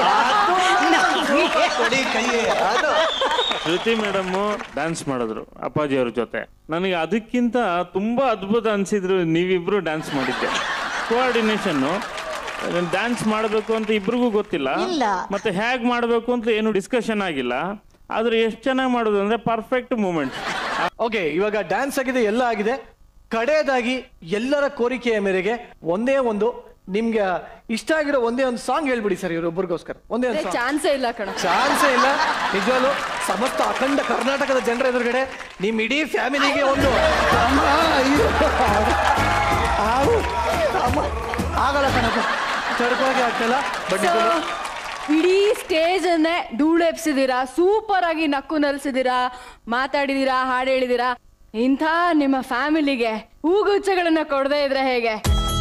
ಕೊಡಿ ಕೈಯೇ ಶ್ರುತಿ ಮೇಡಮ್ ಡ್ಯಾನ್ಸ್ ಮಾಡಿದ್ರು ಅಪ್ಪಾಜಿ ಅವ್ರ ಜೊತೆ ನನಗೆ ಅದಕ್ಕಿಂತ ತುಂಬಾ ಅದ್ಭುತ ಅನ್ಸಿದ್ರು ನೀವಿಬ್ರು ಡ್ಯಾನ್ಸ್ ಮಾಡಿದ್ದೆ ಕೋಆರ್ಡಿನೇಷನ್ ಡ್ಯಾನ್ಸ್ ಮಾಡಬೇಕು ಅಂತ ಇಬ್ರಿಗೂ ಗೊತ್ತಿಲ್ಲ ಇಲ್ಲ. ಮತ್ತೆ ಹೇಗ್ ಮಾಡಬೇಕು ಅಂತ ಏನು ಡಿಸ್ಕಷನ್ ಆಗಿಲ್ಲ ಆದ್ರೆ ಎಷ್ಟು ಚೆನ್ನಾಗಿ ಮಾಡೋದು ಅಂದ್ರೆ ಪರ್ಫೆಕ್ಟ್ ಮೂಮೆಂಟ್ ಓಕೆ ಇವಾಗ ಡ್ಯಾನ್ಸ್ ಆಗಿದೆ ಎಲ್ಲ ಆಗಿದೆ ಕಡೆಯದಾಗಿ ಎಲ್ಲರ ಕೋರಿಕೆಯ ಮೇರೆಗೆ ಒಂದೇ ಒಂದು ನಿಮ್ಗೆ ಇಷ್ಟ ಆಗಿರೋ ಒಂದೇ ಒಂದು ಸಾಂಗ್ ಹೇಳ್ಬಿಡಿ ಸರ್ ಇವರೊಬ್ಬರಿಗೋಸ್ಕರ ಒಂದೇ ಒಂದು ಸಾಂಗ್ ಚಾನ್ಸೇ ಇಲ್ಲ ಕಣ ಚಾನ್ಸೇ ಇಲ್ಲ ನಿಜವಾಗ್ಲು ಸಮಸ್ತ ಅಖಂಡ ಕರ್ನಾಟಕದ ಜನರ ಎದುರುಗಡೆ ನಿಮ್ ಇಡೀ ಫ್ಯಾಮಿಲಿಗೆ ಒಂದು ಅಮ್ಮ, ಅಯ್ಯೋ. ಆವು, ಅಮ್ಮ. ಆಗಲ್ಲ ಕಣಪ್ಪ ತಡ್ಕೋಗೆ ಆಗ್ತಲ್ಲ ಬಟ್ So, ಇಡೀ ಸ್ಟೇಜ್ ಅನ್ನೇ ಧೂಳು ಎಪ್ಸಿದೀರಾ ಸೂಪರ್ ಆಗಿ ನಕ್ಕು ನಲ್ಸಿದೀರಾ ಮಾತಾಡಿದೀರಾ ಹಾಡು ಹೇಳಿದೀರಾ ಇಂಥ ನಿಮ್ಮ ಫ್ಯಾಮಿಲಿಗೆ ಹೂಗುಚ್ಛಗಳನ್ನ ಕೊಡದೇ ಇದ್ರೆ ಹೇಗೆ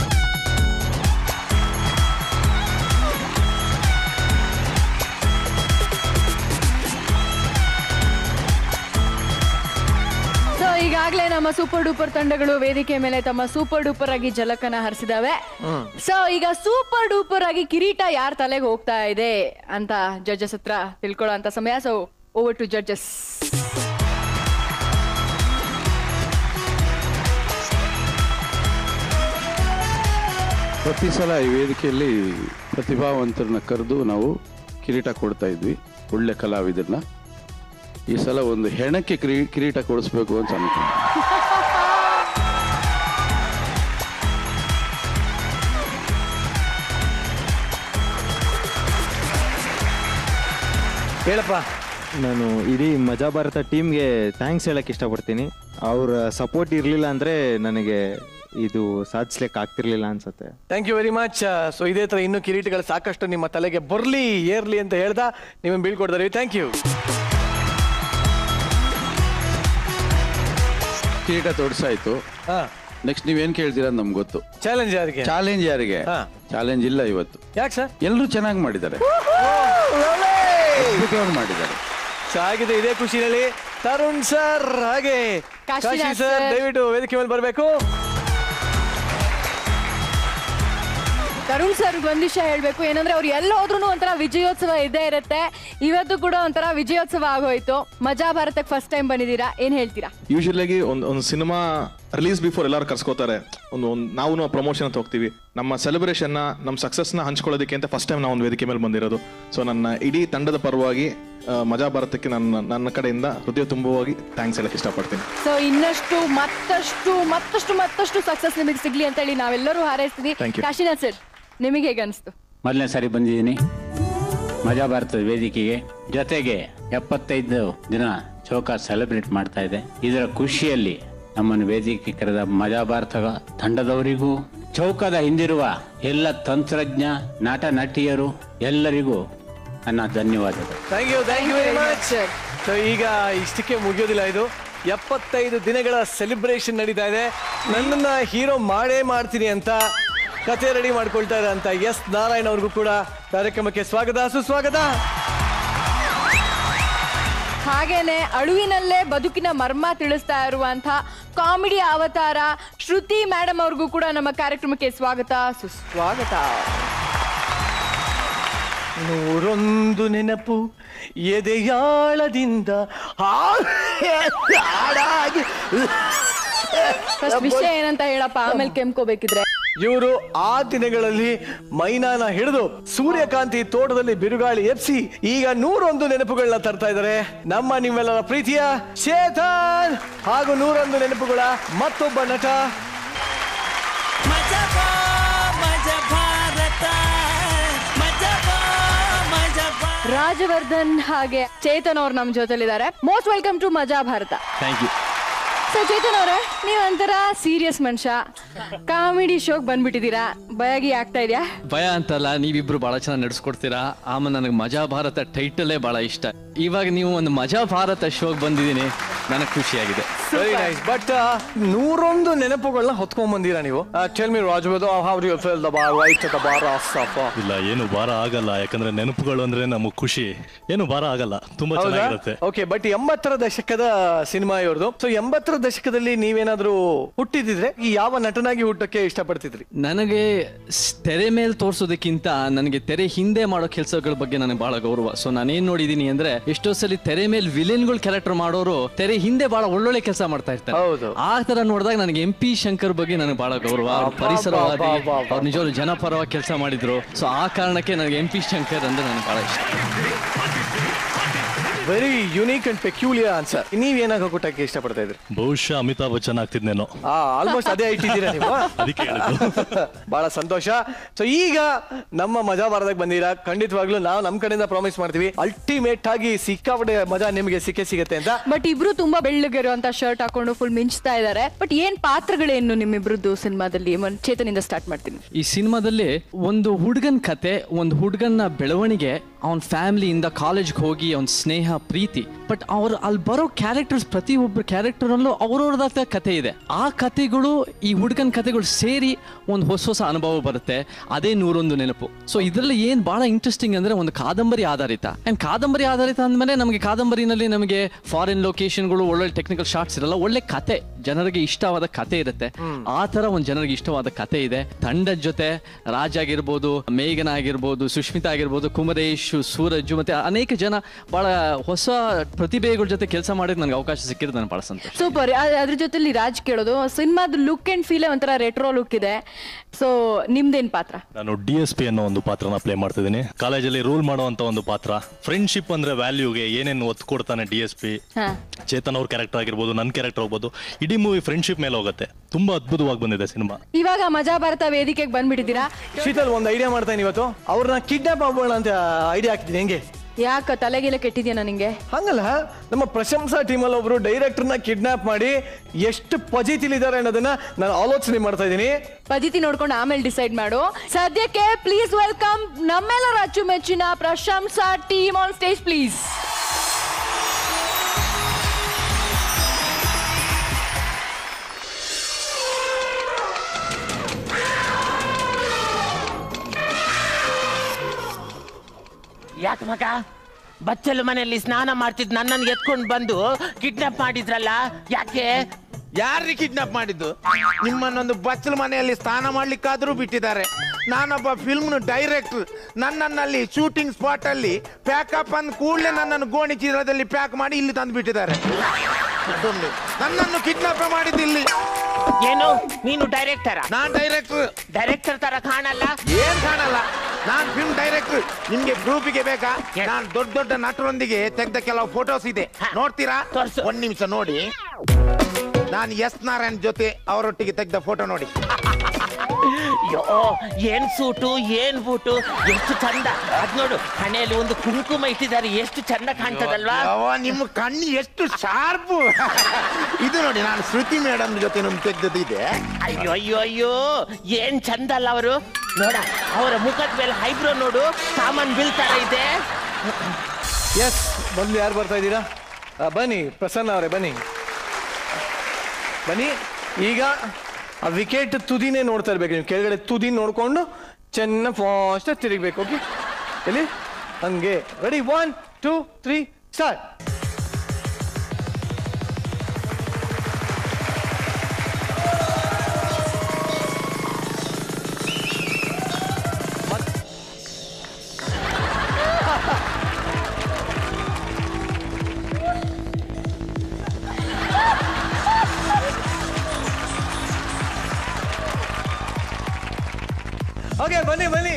ಸೊ ಈಗಾಗಲೇ ನಮ್ಮ ಸೂಪರ್ ಡೂಪರ್ ತಂಡಗಳು ವೇದಿಕೆ ಮೇಲೆ ತಮ್ಮ ಸೂಪರ್ ಡೂಪರ್ ಆಗಿ ಜಲಕನ ಹರಿಸಿದಾವೆ ಸೊ ಈಗ ಸೂಪರ್ ಡೂಪರ್ ಆಗಿ ಕಿರೀಟ ಯಾರ ತಲೆಗೆ ಹೋಗ್ತಾ ಇದೆ ಅಂತ ಜಡ್ಜಸ್ ಹತ್ರ ತಿಳ್ಕೊಳ್ಳೋ ಅಂತ ಸಮಯ ಸೊ ಓವರ್ ಟು ಜಡ್ಜಸ್ ಪ್ರತಿ ಸಲ ಈ ವೇದಿಕೆಯಲ್ಲಿ ಪ್ರತಿಭಾವಂತರನ್ನ ಕರೆದು ನಾವು ಕಿರೀಟ ಕೊಡ್ತಾ ಇದ್ವಿ ಒಳ್ಳೆ ಕಲಾವಿದರನ್ನ ಈ ಸಲ ಒಂದು ಹೆಣಕ್ಕೆ ಕಿರೀ ಕಿರೀಟ ಕೊಡಿಸ್ಬೇಕು ಅಂತ ಅನ್ಕೊಂಡು ಹೇಳಪ್ಪ ನಾನು ಇಡೀ ಮಜಾ ಭಾರತ ಟೀಮ್ಗೆ ಥ್ಯಾಂಕ್ಸ್ ಹೇಳಕ್ ಇಷ್ಟಪಡ್ತೀನಿ ಅವ್ರ ಸಪೋರ್ಟ್ ಇರಲಿಲ್ಲ ಅಂದ್ರೆ ನನಗೆ ಇದು ಸಾಧಿಸ್ಲಿಕ್ಕೆ ಆಗ್ತಿರ್ಲಿಲ್ಲ ಅನ್ಸುತ್ತೆ thank you very much so ಇದೇ ತರ ಇನ್ನೂ ಕಿರೀಟಗಳು ಸಾಕಷ್ಟು ನಿಮ್ಮ ತಲೆಗೆ ಬರ್ಲಿ ಏರ್ಲಿ ಅಂತ ಹೇಳ್ದ ನಿಮ್ಮನ್ನು ಬೀಳ್ಕೊಡ್ತಾರೆ ಥ್ಯಾಂಕ್ ಯು ಕಿರೀಟ ತೊಡಸಾಯ್ತು ನೆಕ್ಸ್ಟ್ ನೀವೇನ್ ಕೇಳ್ತೀರಾ ಅಂತ ನಮ್ಗೆ ಗೊತ್ತು ಚಾಲೆಂಜ್ ಯಾರಿಗೆ ಚಾಲೆಂಜ್ ಯಾರಿಗೆ ಚಾಲೆಂಜ್ ಇಲ್ಲ ಇವತ್ತು ಯಾಕೆ ಸರ್ ಎಲ್ಲರೂ ಚೆನ್ನಾಗಿ ಮಾಡಿದ್ದಾರೆ ಅದ್ಭುತವಾಗಿ ಮಾಡಿದ್ದಾರೆ ಸೊ ಆಗಿದೆ ಇದೇ ಖುಷಿನಲ್ಲಿ ತರುಣ್ ಸರ್ ಹಾಗೆ ಕಾಶಿನಾಥ್ ಕಾಶಿ ಸರ್ sir. ದಯವಿಟ್ಟು ವೇದಿಕೆ ಮೇಲೆ ಬರಬೇಕು ತರುಣ್ ಸರ್ ಒಂದ್ ವಿಷಯ ಹೇಳ್ಬೇಕು ಏನಂದ್ರೆ ಅವ್ರು ಎಲ್ಲ ಹೋದ್ರು ಒಂಥರ ವಿಜಯೋತ್ಸವ ಇದ್ದೇ ಇರುತ್ತೆ ಇವತ್ತು ಕೂಡ ಒಂಥರ ವಿಜಯೋತ್ಸವ ಆಗೋಯ್ತು ಮಜಾ ಭಾರತಕ್ಕೆ ಫಸ್ಟ್ ಟೈಮ್ ಬಂದಿದ್ದೀರಾ ಏನ್ ಹೇಳ್ತೀರಾ ಯೂಶುವಲ್ ಆಗಿ ಒಂದು ಒಂದು ಸಿನಿಮಾ ರಿಲೀಸ್ ಬಿಫೋರ್ ಎಲ್ಲರೂ ಕರ್ಸ್ಕೋತಾರೆ ಒಂದು ಒಂದು ನಾವು ಪ್ರಮೋಷನ್ ಅಂತ ಹೋಗ್ತೀವಿ ನಮ್ಮ ಸೆಲೆಬ್ರೇಷನ್ನ ನಮ್ಮ ಸಕ್ಸಸ್ನ ಹಂಚ್ಕೊಳ್ಳೋದಕ್ಕೆ ಅಂತ ಫಸ್ಟ್ ಟೈಮ್ ನಾವು ಒಂದು ವೇದಿಕೆ ಮೇಲೆ ಬಂದಿರೋದು ಸೊ ನನ್ನ ಇಡೀ ತಂಡದ ಪರವಾಗಿ ಆ, ಮಜಾ ಭಾರತಕ್ಕೆ ನನ್ನ ನನ್ನ ಕಡೆಯಿಂದ ಹೃದಯ ತುಂಬುವಾಗಿ ಥ್ಯಾಂಕ್ಸ್ ಹೇಳಕ್ ಇಷ್ಟಪಡ್ತೀನಿ ಸೊ ಇನ್ನಷ್ಟು ಮತ್ತಷ್ಟು ಮತ್ತಷ್ಟು ಮತ್ತಷ್ಟು ಸಕ್ಸಸ್ ನಿಮಗೆ ಸಿಗ್ಲಿ ಅಂತ ಹೇಳಿ ನಾವೆಲ್ಲರೂ ಹಾರೈಸ್ತೀವಿ Thank you. ಕಾಶಿನಾಥ್ ಸರ್ ನಿಮಗೆ ಹೇಗೆ ಅನಿಸ್ತು ಮೊದಲನೇ ಸಾರಿ ಬಂದಿದ್ದೀನಿ ಮಜಾ ಭಾರತದ ವೇದಿಕೆಗೆ ಜೊತೆಗೆ ಎಪ್ಪತ್ತೈದು ದಿನ ಚೌಕ ಸೆಲೆಬ್ರೇಟ್ ಮಾಡ್ತಾ ಇದೆ ಇದರ ಖುಷಿಯಲ್ಲಿ ನಮ್ಮನ್ನು ವೇದಿಕೆ ಕರೆದ ಮಜಾ ಭಾರತ ತಂಡದವರಿಗೂ ಚೌಕದ ಹಿಂದಿರುವ ಎಲ್ಲ ತಂತ್ರಜ್ಞ ನಟ ನಟಿಯರು ಎಲ್ಲರಿಗೂ ನನ್ನ ಧನ್ಯವಾದಗಳು thank you thank you very much so ಈಗ ಇಷ್ಟಕ್ಕೆ ಮುಗಿಯೋದಿಲ್ಲ ಇದು ಎಪ್ಪತ್ತೈದು ದಿನಗಳ ಸೆಲೆಬ್ರೇಷನ್ ನಡೀತಾ ಇದೆ ನನ್ನನ್ನ ಹೀರೋ ಮಾಡೇ ಮಾಡ್ತೀನಿ ಅಂತ ಕತೆ ರೆಡಿ ಮಾಡ್ಕೊಳ್ತಾರೆ ಅಂತ ಎಸ್ ನಾರಾಯಣ್ ಅವ್ರಿಗೂ ಕೂಡ ಕಾರ್ಯಕ್ರಮಕ್ಕೆ ಸ್ವಾಗತ ಸುಸ್ವಾಗತ ಹಾಗೇನೆ ಅಳುವಿನಲ್ಲೇ ಬದುಕಿನ ಮರ್ಮ ತಿಳಿಸ್ತಾ ಇರುವಂತ ಕಾಮಿಡಿ ಅವತಾರ ಶ್ರುತಿ ಮೇಡಮ್ ಅವ್ರಿಗೂ ಕೂಡ ನಮ್ಮ ಕಾರ್ಯಕ್ರಮಕ್ಕೆ ಸ್ವಾಗತ ಸುಸ್ವಾಗತ ನೂರೊಂದು ನೆನಪು ಎದೆಯಾಳದಿಂದ ಹಾಡಾಗಿ ಫಸ್ಟ್ ವಿಷಯ ಏನಂತ ಹೇಳಪ್ಪ ಆಮೇಲೆ ಕೆಮ್ಕೋಬೇಕಿದ್ರೆ ಇವರು ಆ ದಿನಗಳಲ್ಲಿ ಮೈನಾನ ಹಿಡಿದು ಸೂರ್ಯಕಾಂತಿ ತೋಟದಲ್ಲಿ ಬಿರುಗಾಳಿ ಎಪ್ಸಿ ಈಗ ನೂರೊಂದು ನೆನಪುಗಳನ್ನ ತರ್ತಾ ಇದ್ದಾರೆ ನಮ್ಮ ನಿಮ್ಮೆಲ್ಲರ ಪ್ರೀತಿಯ ಚೇತನ್ ಹಾಗೂ ನೂರೊಂದು ನೆನಪುಗಳ ಮತ್ತೊಬ್ಬ ನಟ ಮಜಾ ಬಾ ಮಜಾ ಭಾರತ ಮಜಾ ಬಾ ಮಜಾ ಬಾ ರಾಜವರ್ಧನ್ ಹಾಗೆ ಚೇತನ್ ಅವ್ರು ನಮ್ಮ ಜೊತೆಲಿದ್ದಾರೆ most welcome to Maja Bharata thank you so Chetan ಅವರೇ ನೀವು ಒಂಥರ ಸೀರಿಯಸ್ ಮನುಷ್ಯ ಕಾಮಿಡಿ ಶೋಗ್ ಬಂದ್ಬಿಟ್ಟಿದ್ದೀರಾ ಭಯಾಗಿ ಆಗ್ತಾ ಇದೆಯಾ ಭಯ ಅಂತಲ್ಲ ನೀವಿಬ್ರು ಬಹಳ ಚೆನ್ನಾಗಿ ನಡೆಸ್ಕೊಡ್ತೀರಾ ಆಮೇಲೆ ನನಗೆ ಮಜಾ ಭಾರತ ಟೈಟಲೇ ಬಹಳ ಇಷ್ಟ ಇವಾಗ ನೀವು ಒಂದು ಮಜಾ ಭಾರತ ಶೋಗ್ ಬಂದಿದ್ದೀನಿ ನನಗೆ ಖುಷಿಯಾಗಿದೆ ವೆರಿ ನೈಸ್ ಬಟ್ ನೂರೊಂದು ನೆನಪುಗಳನ್ನ ಹೊತ್ಕೊಂಡ್ ಬಂದಿರಾ ನೀವು tell me Rajavardhan how do you feel the bar right the bar of ಇಲ್ಲ ಏನು ಭಾರ ಆಗಲ್ಲ ಯಾಕಂದ್ರೆ ನೆನಪುಗಳು ಅಂದ್ರೆ ನಮಗೆ ಖುಷಿ ಏನು ಭಾರ ಆಗಲ್ಲ ತುಂಬಾ ಚೆನ್ನಾಗಿರುತ್ತೆ ಓಕೆ ಬಟ್ ಎಂಬತ್ತರ ದಶಕದ ಸಿನಿಮಾ ಇವ್ರದ್ದು ಸೊ ಎಂಬತ್ತರ ದಶಕದಲ್ಲಿ ನೀವೇನಾದ್ರೂ ಹುಟ್ಟಿದಿದ್ರೆ ಈ ಯಾವ ನಟನಾಗಿ ಹುಟ್ಟಕ್ಕೆ ಇಷ್ಟಪಡ್ತಿದ್ರಿ ನನಗೆ ಸ್- ತೆರೆ ಮೇಲೆ ತೋರ್ಸೋದಕ್ಕಿಂತ ನನಗೆ ತೆರೆ ಹಿಂದೆ ಮಾಡೋ ಕೆಲಸಗಳ ಬಗ್ಗೆ ನನಗೆ ಬಹಳ ಗೌರವ ಸೊ ನಾನೇನ್ ನೋಡಿದೀನಿ ಅಂದ್ರೆ ಎಷ್ಟೋ ಸಲ ತೆರೆ ಮೇಲೆ ವಿಲನ್ಗಳು ಕ್ಯಾರೆಕ್ಟರ್ ಮಾಡೋರು ತೆರೆ ಹಿಂದೆ ಬಹಳ ಒಳ್ಳೊಳ್ಳೆ ಕೆಲಸ ಮಾಡ್ತಾ ಇರ್ತಾರೆ ಹೌದು ಆ ತರ ನೋಡಿದಾಗ ನನಗೆ ಎಂ ಪಿ ಶಂಕರ್ ಬಗ್ಗೆ ನನಗೆ ಬಹಳ ಗೌರವ ಅವ್ರ ಪರಿಸರವಾದಿ ಅವ್ರು ನಿಜವಾಗ್ಲೂ ಜನಪರವಾಗಿ ಕೆಲಸ ಮಾಡಿದ್ರು ಸೊ ಆ ಕಾರಣಕ್ಕೆ ನನಗೆ ಎಂ ಪಿ ಶಂಕರ್ ಅಂದ್ರೆ ನನಗೆ ಬಹಳ ಇಷ್ಟ very unique and peculiar answer ನೀವ್ ಏನಾಗ ಹುಟ್ಟಕ್ಕೆ ಇಷ್ಟಪಡ್ತಾ ಇದ್ರಿ ಬಹುಶಃ ಅಮಿತಾಬ್ ಬಚ್ಚನ್ ಆಗ್ತಿದ್ನೇನೋ ಆ ಆಲ್ಮೋಸ್ಟ್ ಅದೇ ಇಟ್ಟಿದ್ದೀರಾ ನೀವು ಅದಕ್ಕೆ ಹೇಳಿದ್ದು ಬಹಳ ಸಂತೋಷ ಸೊ ಈಗ ನಮ್ಮ ಮಜಾ ಬಾರದಾಗ ಬಂದಿರಾ ಖಂಡಿತವಾಗ್ಲೂ ನಾವು ನಮ್ ಕಡೆಯಿಂದ ಪ್ರಾಮಿಸ್ ಮಾಡ್ತೀವಿ ಅಲ್ಟಿಮೇಟ್ ಆಗಿ ಸಿಕ್ಕಾಪಟ್ಟೆ ಮಜಾ ನಿಮಗೆ ಸಿಕ್ಕೇ ಸಿಗುತ್ತೆ ಅಂತ ಬಟ್ ಇಬ್ರು ತುಂಬಾ ಬೆಳ್ಳಗಿರುವಂತ ಶರ್ಟ್ ಹಾಕೊಂಡು ಫುಲ್ ಮಿಂಚ್ತಾ ಇದ್ದಾರೆ ಬಟ್ ಏನ್ ಪಾತ್ರಗಳೇನು ನಿಮ್ಮಿಬ್ರದ್ದು ಸಿನಿಮಾದಲ್ಲಿ ಮನ್- ಚೇತನಿಂದ ಸ್ಟಾರ್ಟ್ ಮಾಡ್ತೀನಿ ಈ ಸಿನಿಮಾದಲ್ಲಿ ಒಂದು ಹುಡುಗನ ಕತೆ ಒಂದು ಹುಡುಗನ ಬೆಳವಣಿಗೆ ಅವನ ಫ್ಯಾಮಿಲಿಯಿಂದ ಕಾಲೇಜ್ಗೆ ಹೋಗಿ ಅವನ ಸ್ನೇಹ ಪ್ರೀತಿ ಬಟ್ ಅವ್ರು ಅಲ್ಲಿ ಬರೋ ಕ್ಯಾರೆಕ್ಟರ್ಸ್ ಪ್ರತಿಯೊಬ್ಬರ ಕ್ಯಾರೆಕ್ಟರಲ್ಲೂ ಅವ್ರವ್ರದಾದ ಕತೆ ಇದೆ ಆ ಕತೆಗಳು ಈ ಹುಡುಗನ ಕತೆಗಳು ಸೇರಿ ಒಂದು ಹೊಸ ಹೊಸ ಅನುಭವ ಬರುತ್ತೆ ಅದೇ ನೂರೊಂದು ನೆನಪು ಸೊ ಇದರಲ್ಲಿ ಏನು ಭಾಳ ಇಂಟ್ರೆಸ್ಟಿಂಗ್ ಅಂದ್ರೆ ಒಂದು ಕಾದಂಬರಿ ಆಧಾರಿತ ಆ್ಯಂಡ್ ಕಾದಂಬರಿ ಆಧಾರಿತ ಅಂದಮೇಲೆ ನಮಗೆ ಕಾದಂಬರಿನಲ್ಲಿ ನಮಗೆ ಫಾರಿನ್ ಲೊಕೇಶನ್ಗಳು ಒಳ್ಳೊಳ್ಳೆ ಟೆಕ್ನಿಕಲ್ ಶಾರ್ಟ್ಸ್ ಇರಲ್ಲ ಒಳ್ಳೆ ಕತೆ ಜನರಿಗೆ ಇಷ್ಟವಾದ ಕತೆ ಇರುತ್ತೆ ಆ ತರ ಒಂದು ಜನರಿಗೆ ಇಷ್ಟವಾದ ಕತೆ ಇದೆ ತಂಡದ ಜೊತೆ ರಾಜ್ ಆಗಿರ್ಬೋದು ಮೇಘನ ಆಗಿರ್ಬೋದು ಸುಷ್ಮಿತಾ ಆಗಿರ್ಬೋದು ಕುಮರೇಶ್ ಸೂರಜ್ ಮತ್ತೆ ಅನೇಕ ಜನ ಬಹಳ ಹೊಸ ಪ್ರತಿಭೆಗಳ ಜೊತೆ ಕೆಲಸ ಮಾಡಿದ್ ನನಗೆ ಅವಕಾಶ ಸಿಕ್ಕಿರೋದು ನನಗೆ ಬಹಳ ಸಂತೋಷ ಸೂಪರ್ ಅದ್ರ ಜೊತೆಲಿ ರಾಜ್ ಕೇಳೋದು ಸಿನಿಮಾದ ಲುಕ್ ಅಂಡ್ ಫೀಲ್ ಒಂಥರ ರೆಟ್ರೋ ಲುಕ್ ಇದೆ ಸೊ ನಿಮ್ದೇನ್ ಪಾತ್ರ ನಾನು ಡಿ ಎಸ್ ಪಿ ಅನ್ನೋ ಒಂದು ಪಾತ್ರನ ಪ್ಲೇ ಮಾಡ್ತಿದ್ದೀನಿ ಕಾಲೇಜಲ್ಲಿ ರೂಲ್ ಮಾಡುವಂತ ಒಂದು ಪಾತ್ರ ಫ್ರೆಂಡ್ಶಿಪ್ ಅಂದ್ರೆ ವ್ಯಾಲ್ಯೂಗೆ ಏನೇನು ಒತ್ತು ಕೊಡ್ತಾನೆ ಡಿ ಎಸ್ ಪಿ ಹಾ ಚೇತನ್ ಅವ್ರ ಕ್ಯಾರೆಕ್ಟರ್ ಆಗಿರ್ಬೋದು ನನ್ನ ಕ್ಯಾರೆಕ್ಟರ್ ಹೋಗ್ಬೋದು ಇಡೀ ಮೂವಿ ಫ್ರೆಂಡ್ಶಿಪ್ ಮೇಲೆ ಹೋಗುತ್ತೆ ತುಂಬಾ ಅದ್ಭುತವಾಗಿ ಬಂದಿದೆ ಸಿನಿಮಾ ಇವಾಗ ಮಜಾ ಭಾರತ ವೇದಿಕೆಗೆ ಬಂದ್ಬಿಟ್ಟಿದ್ದೀರಾ ಶೀತಲ್ ಒಂದು ಐಡಿಯಾ ಮಾಡ್ತಾನೆ ಇವತ್ತು ಅವ್ರನ್ನ ಕಿಡ್ನಾಪ್ ಆಗ್ಬೋಣ ಅಂತ ಐಡಿಯಾ ಹಾಕಿದ್ದೀನಿ ಹೆಂಗೆ ಯಾಕ ತಲೆಗೆಲ್ಲ ಕೆಟ್ಟಿದ್ಯಾ ನಿಂಗೆ ಹಂಗಲ್ಲ ನಮ್ಮ ಪ್ರಶಂಸಾ ಟೀಮಲ್ಲಿ ಒಬ್ರು ಡೈರೆಕ್ಟರ್ನ ಕಿಡ್ನಾಪ್ ಮಾಡಿ ಎಷ್ಟು ಪಜಿತಿಲಿದ್ದಾರೆ ಅನ್ನೋದನ್ನ ನಾನು ಆಲೋಚನೆ ಮಾಡ್ತಾ ಇದ್ದೀನಿ ಪದ್ಧತಿ ನೋಡ್ಕೊಂಡು ಆಮೇಲೆ ಡಿಸೈಡ್ ಮಾಡು ಸದ್ಯಕ್ಕೆ ಪ್ಲೀಸ್ ವೆಲ್ಕಮ್ ನಮ್ಮೆಲ್ಲರ ಅಚ್ಚುಮೆಚ್ಚಿನ Prashamsa team on stage please ಯಾಕೆ ಮಗ ಬಚ್ಚಲು ಮನೆಯಲ್ಲಿ ಸ್ನಾನ ಮಾಡ್ತಿದ್ ನನ್ನನ್ನು ಎತ್ಕೊಂಡು ಬಂದು ಕಿಡ್ನಾಪ್ ಮಾಡಿದ್ರಲ್ಲ ಯಾಕೆ ಯಾರ್ರಿ ಕಿಡ್ನಾಪ್ ಮಾಡಿದ್ದು ನಿಮ್ಮನ್ನೊಂದು ಬಚ್ಚಲ ಮನೆಯಲ್ಲಿ ಸ್ನಾನ ಮಾಡ್ಲಿಕ್ಕಾದ್ರೂ ಬಿಟ್ಟಿದ್ದಾರೆ ನಾನೊಬ್ಬ ಫಿಲ್ಮ್ನ ಡೈರೆಕ್ಟರ್ ನನ್ನನ್ನಲ್ಲಿ ಶೂಟಿಂಗ್ ಸ್ಪಾಟ್ ಅಲ್ಲಿ ಪ್ಯಾಕಪ್ ಅಂದ್ ಕೂಡಲೇ ನನ್ನನ್ನು ಗೋಣಿ ಚೀಲದಲ್ಲಿ ಪ್ಯಾಕ್ ಮಾಡಿ ಇಲ್ಲಿ ತಂದು ಬಿಟ್ಟಿದ್ದಾರೆ ಸುಮ್ನೆ. ನನ್ನನ್ನು ಕಿಡ್ನಾಪ್ ಮಾಡಿದ್ದು ಇಲ್ಲಿ ಏನು ನೀನು ಡೈರೆಕ್ಟರ ನಾನ್ ಡೈರೆಕ್ಟರ್ ಡೈರೆಕ್ಟರ್ ತರ ಕಾಣಲ್ಲ ಏನ್ ಕಾಣಲ್ಲ ನಾನ್ ಫಿಲ್ಮ್ ಡೈರೆಕ್ಟರ್ ನಿಮ್ಗೆ ಗ್ರೂಪಿಗೆ ಬೇಕಾ ನಾನ್ ದೊಡ್ಡ ದೊಡ್ಡ ನಟರೊಂದಿಗೆ ತೆಗೆದ ಕೆಲವು ಫೋಟೋಸ್ ಇದೆ ನೋಡ್ತೀರಾ ಒಂದ್ ನಿಮಿಷ ನೋಡಿ ನಾನು ಎಸ್ ನಾರಾಯಣ್ ಜೊತೆ ಅವರೊಟ್ಟಿಗೆ ತೆಗೆದ ಫೋಟೋ ನೋಡಿ ಅಯ್ಯೋ ಏನ್ ಸೂಟು ಏನ್ ಬೂಟು ಎಷ್ಟು ಚಂದ ಅದ್ ನೋಡು ಹಣೆಯಲ್ಲಿ ಒಂದು ಕುಂಕುಮ ಇಟ್ಟಿದ್ದಾರೆ ಎಷ್ಟು ಚಂದ ಕಾಣ್ತದಲ್ವಾ ಯವ್ವ, ನಿಮ್ಮ ಕಣ್ಣು ಎಷ್ಟು ಶಾರ್ಪು ಇದು ನೋಡಿ ನಾನು ಶ್ರುತಿ ಮೇಡಮ್ ಜೊತೆ ನಮ್ ತೆಗ್ದದ್ದು ಇದೆ ಅಯ್ಯೋ ಅಯ್ಯೋ ಅಯ್ಯೋ ಏನ್ ಚಂದ ಅಲ್ಲ ಅವರು ನೋಡ ಅವರ ಮುಖದ ಮೇಲೆ ಹೈಬ್ರೋ ನೋಡು ಸಾಮಾನ್ ಬಿಲ್ ತರ ಇದೆ ಎಸ್ ಬಂದು ಯಾರು ಬರ್ತಾ ಇದ್ದೀರಾ ಆ, ಬನ್ನಿ ಪ್ರಸನ್ನ ಅವರೇ ಬನ್ನಿ ಬನ್ನಿ ಈಗ ಆ ವಿಕೆಟ್ ತುದಿನೇ ನೋಡ್ತಾ ಇರ್ಬೇಕು ನೀವು ಕೆಳಗಡೆ ತುದಿ ನೋಡ್ಕೊಂಡು ಚೆನ್ನಾಗಿ ಫಾಸ್ಟ್ ತಿರುಗಬೇಕು ಓಕೆ ಎಲ್ಲಿ ಹಂಗೆ ready one two three start okay ಬನ್ನಿ ಬನ್ನಿ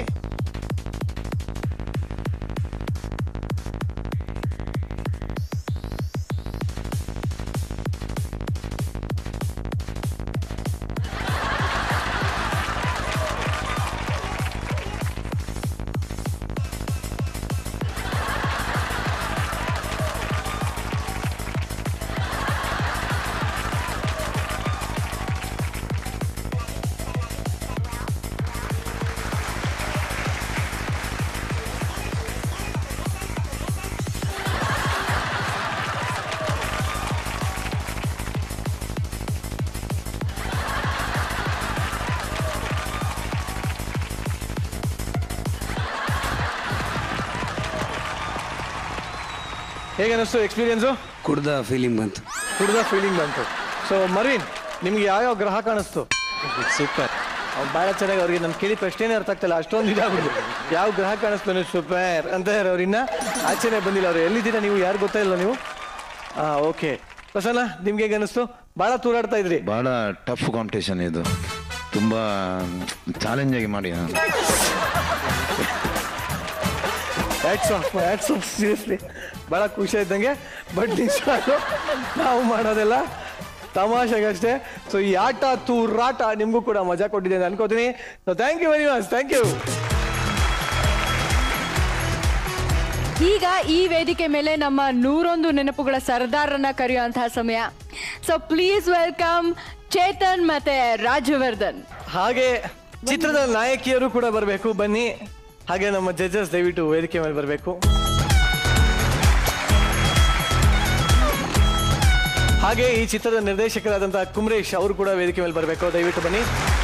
ಹೇಗೆ ಅನಿಸ್ತು ಎಕ್ಸ್ಪೀರಿಯನ್ಸು ಕುಡ್ದ ಫೀಲಿಂಗ್ ಬಂತು ಕುಡ್ದ ಫೀಲಿಂಗ್ ಬಂತು ಸೊ ಮರ್ವಿನ್ ನಿಮ್ಗೆ ಯಾವ್ಯಾವ ಗ್ರಹ ಕಾಣಿಸ್ತು ಸೂಪರ್ ಅವ್ನು ಭಾಳ ಚೆನ್ನಾಗಿ ಅವ್ರಿಗೆ ನಾನು ಕೇಳಿ ಪ್ರಶ್ನೆನೇ ಅರ್ಥ ಆಗ್ತಿಲ್ಲ ಅಷ್ಟೊಂದು ಇದಾಗ್ಬಿಟ್ಟು ಯಾವ ಗ್ರಹ ಕಾಣಿಸ್ತು ಸೂಪರ್ ಅಂತ ಅವ್ರು ಇನ್ನ ಆಚೆನೆ ಬಂದಿಲ್ಲ ಅವ್ರು ಎಲ್ಲಿದ್ದೀರಾ ನೀವು ಯಾರು ಗೊತ್ತಾ ಇಲ್ಲ ನೀವು ಹಾ ಓಕೆ ಪ್ರಸನ್ನ ನಿಮ್ಗೆ ಹೇಗೆ ಅನಿಸ್ತು ಭಾಳ ತೂರಾಡ್ತಾ ಇದ್ರಿ ಬಹಳ ಟಫ್ ಕಾಂಪಿಟೇಷನ್ ಇದು ತುಂಬಾ ಚಾಲೆಂಜ್ ಆಗಿ ಮಾಡಿ ನಾನು hats off hats off seriously ಭಾಳ ಖುಷಿ ಇದ್ದಂಗೆ ಬಟ್ ನಿಜವಾಗ್ಲೂ ನಾವು ಮಾಡೋದೆಲ್ಲ ತಮಾಷೆಗಷ್ಟೇ ಸೊ ಈ ಆಟ ತೂರಾಟ ನಿಮಗೂ ಕೂಡ ಮಜಾ ಕೊಟ್ಟಿದೆ ಅಂತ ಅನ್ಕೋತೀನಿ so thank you very much thank you ಈಗ ಈ ವೇದಿಕೆ ಮೇಲೆ ನಮ್ಮ ನೂರೊಂದು ನೆನಪುಗಳ ಸರ್ದಾರನ್ನ ಕರೆಯುವಂತಹ ಸಮಯ ಸೊ ಪ್ಲೀಸ್ ವೆಲ್ಕಮ್ ಚೇತನ್ ಮತ್ತೆ ರಾಜವರ್ಧನ್ ಹಾಗೆ ಚಿತ್ರದ ನಾಯಕಿಯರು ಕೂಡ ಬರಬೇಕು ಬನ್ನಿ ಹಾಗೆ ನಮ್ಮ ಜಡ್ಜಸ್ ದಯವಿಟ್ಟು ವೇದಿಕೆ ಮೇಲೆ ಬರಬೇಕು ಹಾಗೆ ಈ ಚಿತ್ರದ ನಿರ್ದೇಶಕರಾದಂತಹ ಕುಮರೇಶ್ ಅವರು ಕೂಡ ವೇದಿಕೆ ಮೇಲೆ ಬರಬೇಕು ದಯವಿಟ್ಟು ಬನ್ನಿ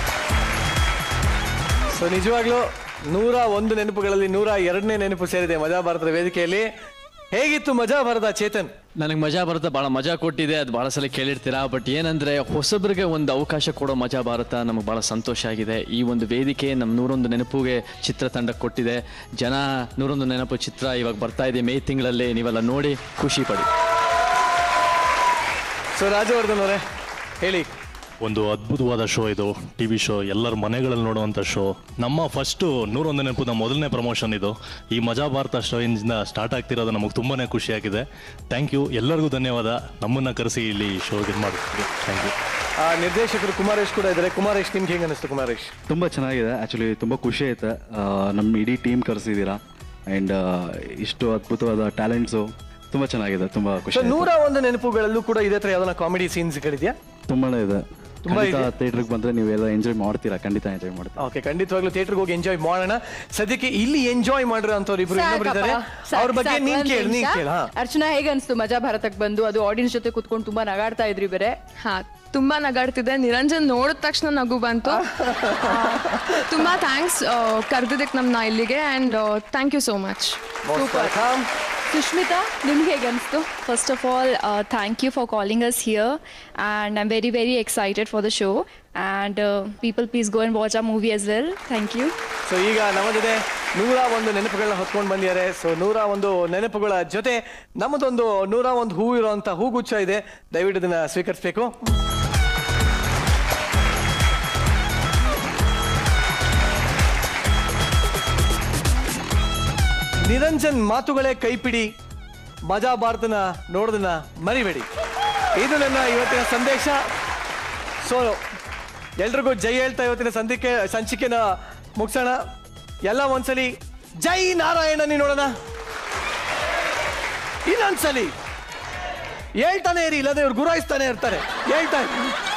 ಸೊ ನಿಜವಾಗ್ಲೂ ನೂರ ಒಂದು ನೆನಪುಗಳಲ್ಲಿ ನೂರ ಎರಡನೇ ನೆನಪು ಸೇರಿದೆ ಮಜಾ ಭಾರತದ ವೇದಿಕೆಯಲ್ಲಿ ಹೇಗಿತ್ತು ಮಜಾ ಭಾರತ ಚೇತನ್ ನನಗೆ ಮಜಾ ಬರುತ್ತೆ ಭಾಳ ಮಜಾ ಕೊಟ್ಟಿದೆ ಅದು ಭಾಳ ಸಲ ಕೇಳಿರ್ತೀರಾ ಬಟ್ ಏನಂದ್ರೆ ಹೊಸಬ್ರಿಗೆ ಒಂದು ಅವಕಾಶ ಕೊಡೋ ಮಜಾ ಭಾರತ ನಮಗೆ ಭಾಳ ಸಂತೋಷ ಆಗಿದೆ ಈ ಒಂದು ವೇದಿಕೆ ನಮ್ಮ ನೂರೊಂದು ನೆನಪುಗೆ ಚಿತ್ರತಂಡ ಕೊಟ್ಟಿದೆ ಜನ ನೂರೊಂದು ನೆನಪು ಚಿತ್ರ ಇವಾಗ ಬರ್ತಾ ಇದೆ ಮೇ ತಿಂಗಳಲ್ಲಿ ನೀವೆಲ್ಲ ನೋಡಿ ಖುಷಿ ಪಡಿ ಸೊ ರಾಜವರ್ಧನ್ ಅವರೇ ಹೇಳಿ ಒಂದು ಅದ್ಭುತವಾದ ಶೋ ಇದು ಟಿ ವಿ ಶೋ ಎಲ್ಲರ ಮನೆಗಳಲ್ಲಿ ನೋಡುವಂಥ ಶೋ ನಮ್ಮ ಫಸ್ಟು ನೂರೊಂದು ನೆನಪುದ ಮೊದಲನೇ ಪ್ರಮೋಷನ್ ಇದು ಈ ಮಜಾ ಭಾರತ ಶೋಯಿಂದ ಸ್ಟಾರ್ಟ್ ಆಗ್ತಿರೋದು ನಮಗೆ ತುಂಬಾ ಖುಷಿಯಾಗಿದೆ ಥ್ಯಾಂಕ್ ಯು ಎಲ್ಲರಿಗೂ ಧನ್ಯವಾದ ನಮ್ಮನ್ನು ಕರೆಸಿ ಇಲ್ಲಿ ಶೋಗೆ ಮಾಡ್ತೀವಿ ಥ್ಯಾಂಕ್ ಯು ಆ ನಿರ್ದೇಶಕರು ಕುಮಾರೇಶ್ ಕೂಡ ಇದ್ದಾರೆ ಕುಮಾರೇಶ್ ನಿಮ್ಗೆ ಹೇಗೆ ಅನಿಸ್ತು ಕುಮಾರೇಶ್ ತುಂಬ ಚೆನ್ನಾಗಿದೆ ಆ್ಯಕ್ಚುಲಿ ತುಂಬ ಖುಷಿ ಆಯ್ತು ನಮ್ಮ ಇಡೀ ಟೀಮ್ ಕರೆಸಿದ್ದೀರಾ ಆ್ಯಂಡ್ ಇಷ್ಟು ಅದ್ಭುತವಾದ ಟ್ಯಾಲೆಂಟ್ಸು ತುಂಬ ಚೆನ್ನಾಗಿದೆ ತುಂಬ ಖುಷಿ ಸೊ ಆಯ್ತು. ನೂರ ಒಂದು ನೆನಪುಗಳಲ್ಲೂ ಕೂಡ ಇದೇ ತರ ಯಾವ್ದಾನ ಕಾಮಿಡಿ ಸೀನ್ಸ್ಗಳಿದೆಯಾ ತುಂಬಾನೇ ಇದೆ ತುಂಬಾ ಖಂಡಿತ ಇದೆ. ಥಿಯೇಟ್ರಿಗೆ ಬಂದರೆ ನೀವೆಲ್ಲ ಎಂಜಾಯ್ ಮಾಡ್ತೀರಾ ಖಂಡಿತ ಎಂಜಾಯ್ ಮಾಡ್ತೀರಾ ಓಕೆ ಖಂಡಿತವಾಗ್ಲೂ ಥಿಯೇಟರ್ಗೆ ಹೋಗಿ ಎಂಜಾಯ್ ಮಾಡೋಣ ಸದ್ಯಕ್ಕೆ ಇಲ್ಲಿ ಎಂಜಾಯ್ ಮಾಡಿರೋ ಅಂತವ್ರು ಇಬ್ರು ಇನ್ನೊಬ್ರು ಇದ್ದಾರೆ ಅವ್ರ ಬಗ್ಗೆ ನೀನ್ ಕೇಳಿ ನೀನ್ ಕೇಳ ಅರ್ಚನಾ ಹೇಗೆ ಅನ್ಸ್ತು ಮಜಾ ಭಾರತಕ್ಕೆ ಬಂದು ಅದು ಆಡಿಯನ್ಸ್ ಜೊತೆ ಕುತ್ಕೊಂಡು ತುಂಬಾ ನಗಾಡ್ತಾ ಇದ್ರಿ ಬೇರೆ ಹಾ ತುಂಬಾ ನಗಾಡ್ತಿದ್ದೆ ನಿರಂಜನ್ ನೋಡಿದ ತಕ್ಷಣ ನಗು ಬಂತು ಆ, ತುಂಬಾ ಥ್ಯಾಂಕ್ಸ್ ಕರೆದಿದ್ದಕ್ಕೆ ನಮ್ಮನ್ನ ಇಲ್ಲಿಗೆ and thank you so much Sushmita ನಿಮ್ಗೆ ಹೇಗೆ ಅನ್ಸ್ತು First of all, uh, thank you for calling us here, and I'm very, very excited for the show. And uh, people, please go and watch our movie as well. Thank you. So ಈಗ ನಮ್ಮ ಜೊತೆ ನೂರ ಒಂದು ನೆನಪುಗಳನ್ನ ಹೊತ್ಕೊಂಡು ಬಂದಿದ್ದಾರೆ so ನೂರ ಒಂದು ನೆನಪುಗಳ ಜೊತೆ ನಮ್ಮದೊಂದು ನೂರ ಒಂದು ಹೂ ಇರುವಂತ ಹೂಗುಚ್ಛ ಇದೆ ದಯವಿಟ್ಟು ಇದನ್ನ ಸ್ವೀಕರಿಸಬೇಕು ನಿರಂಜನ್ ಮಾತುಗಳೇ ಕೈಪಿಡಿ ಮಜಾ ಭಾರತನ ನೋಡೋದನ್ನ ಮರಿಬೇಡಿ ಇದು ನನ್ನ ಇವತ್ತಿನ ಸಂದೇಶ ಸೊ ಎಲ್ರಿಗೂ ಜೈ ಹೇಳ್ತಾ ಇವತ್ತಿನ ಸಂದಿಕೆ ಸಂಚಿಕೆನ ಮುಗಿಸೋಣ ಎಲ್ಲ ಒಂದ್ಸಲಿ ಜೈ ನಾರಾಯಣನಿ ನೋಡೋಣ ಇನ್ನೊಂದ್ಸಲಿ ಹೇಳ್ತಾನೆ ಇರಿ ಇಲ್ಲದೆ ಇವ್ರು ಗುರಾಯಿಸ್ತಾನೆ ಇರ್ತಾರೆ ಹೇಳ್ತಾ ಇರಿ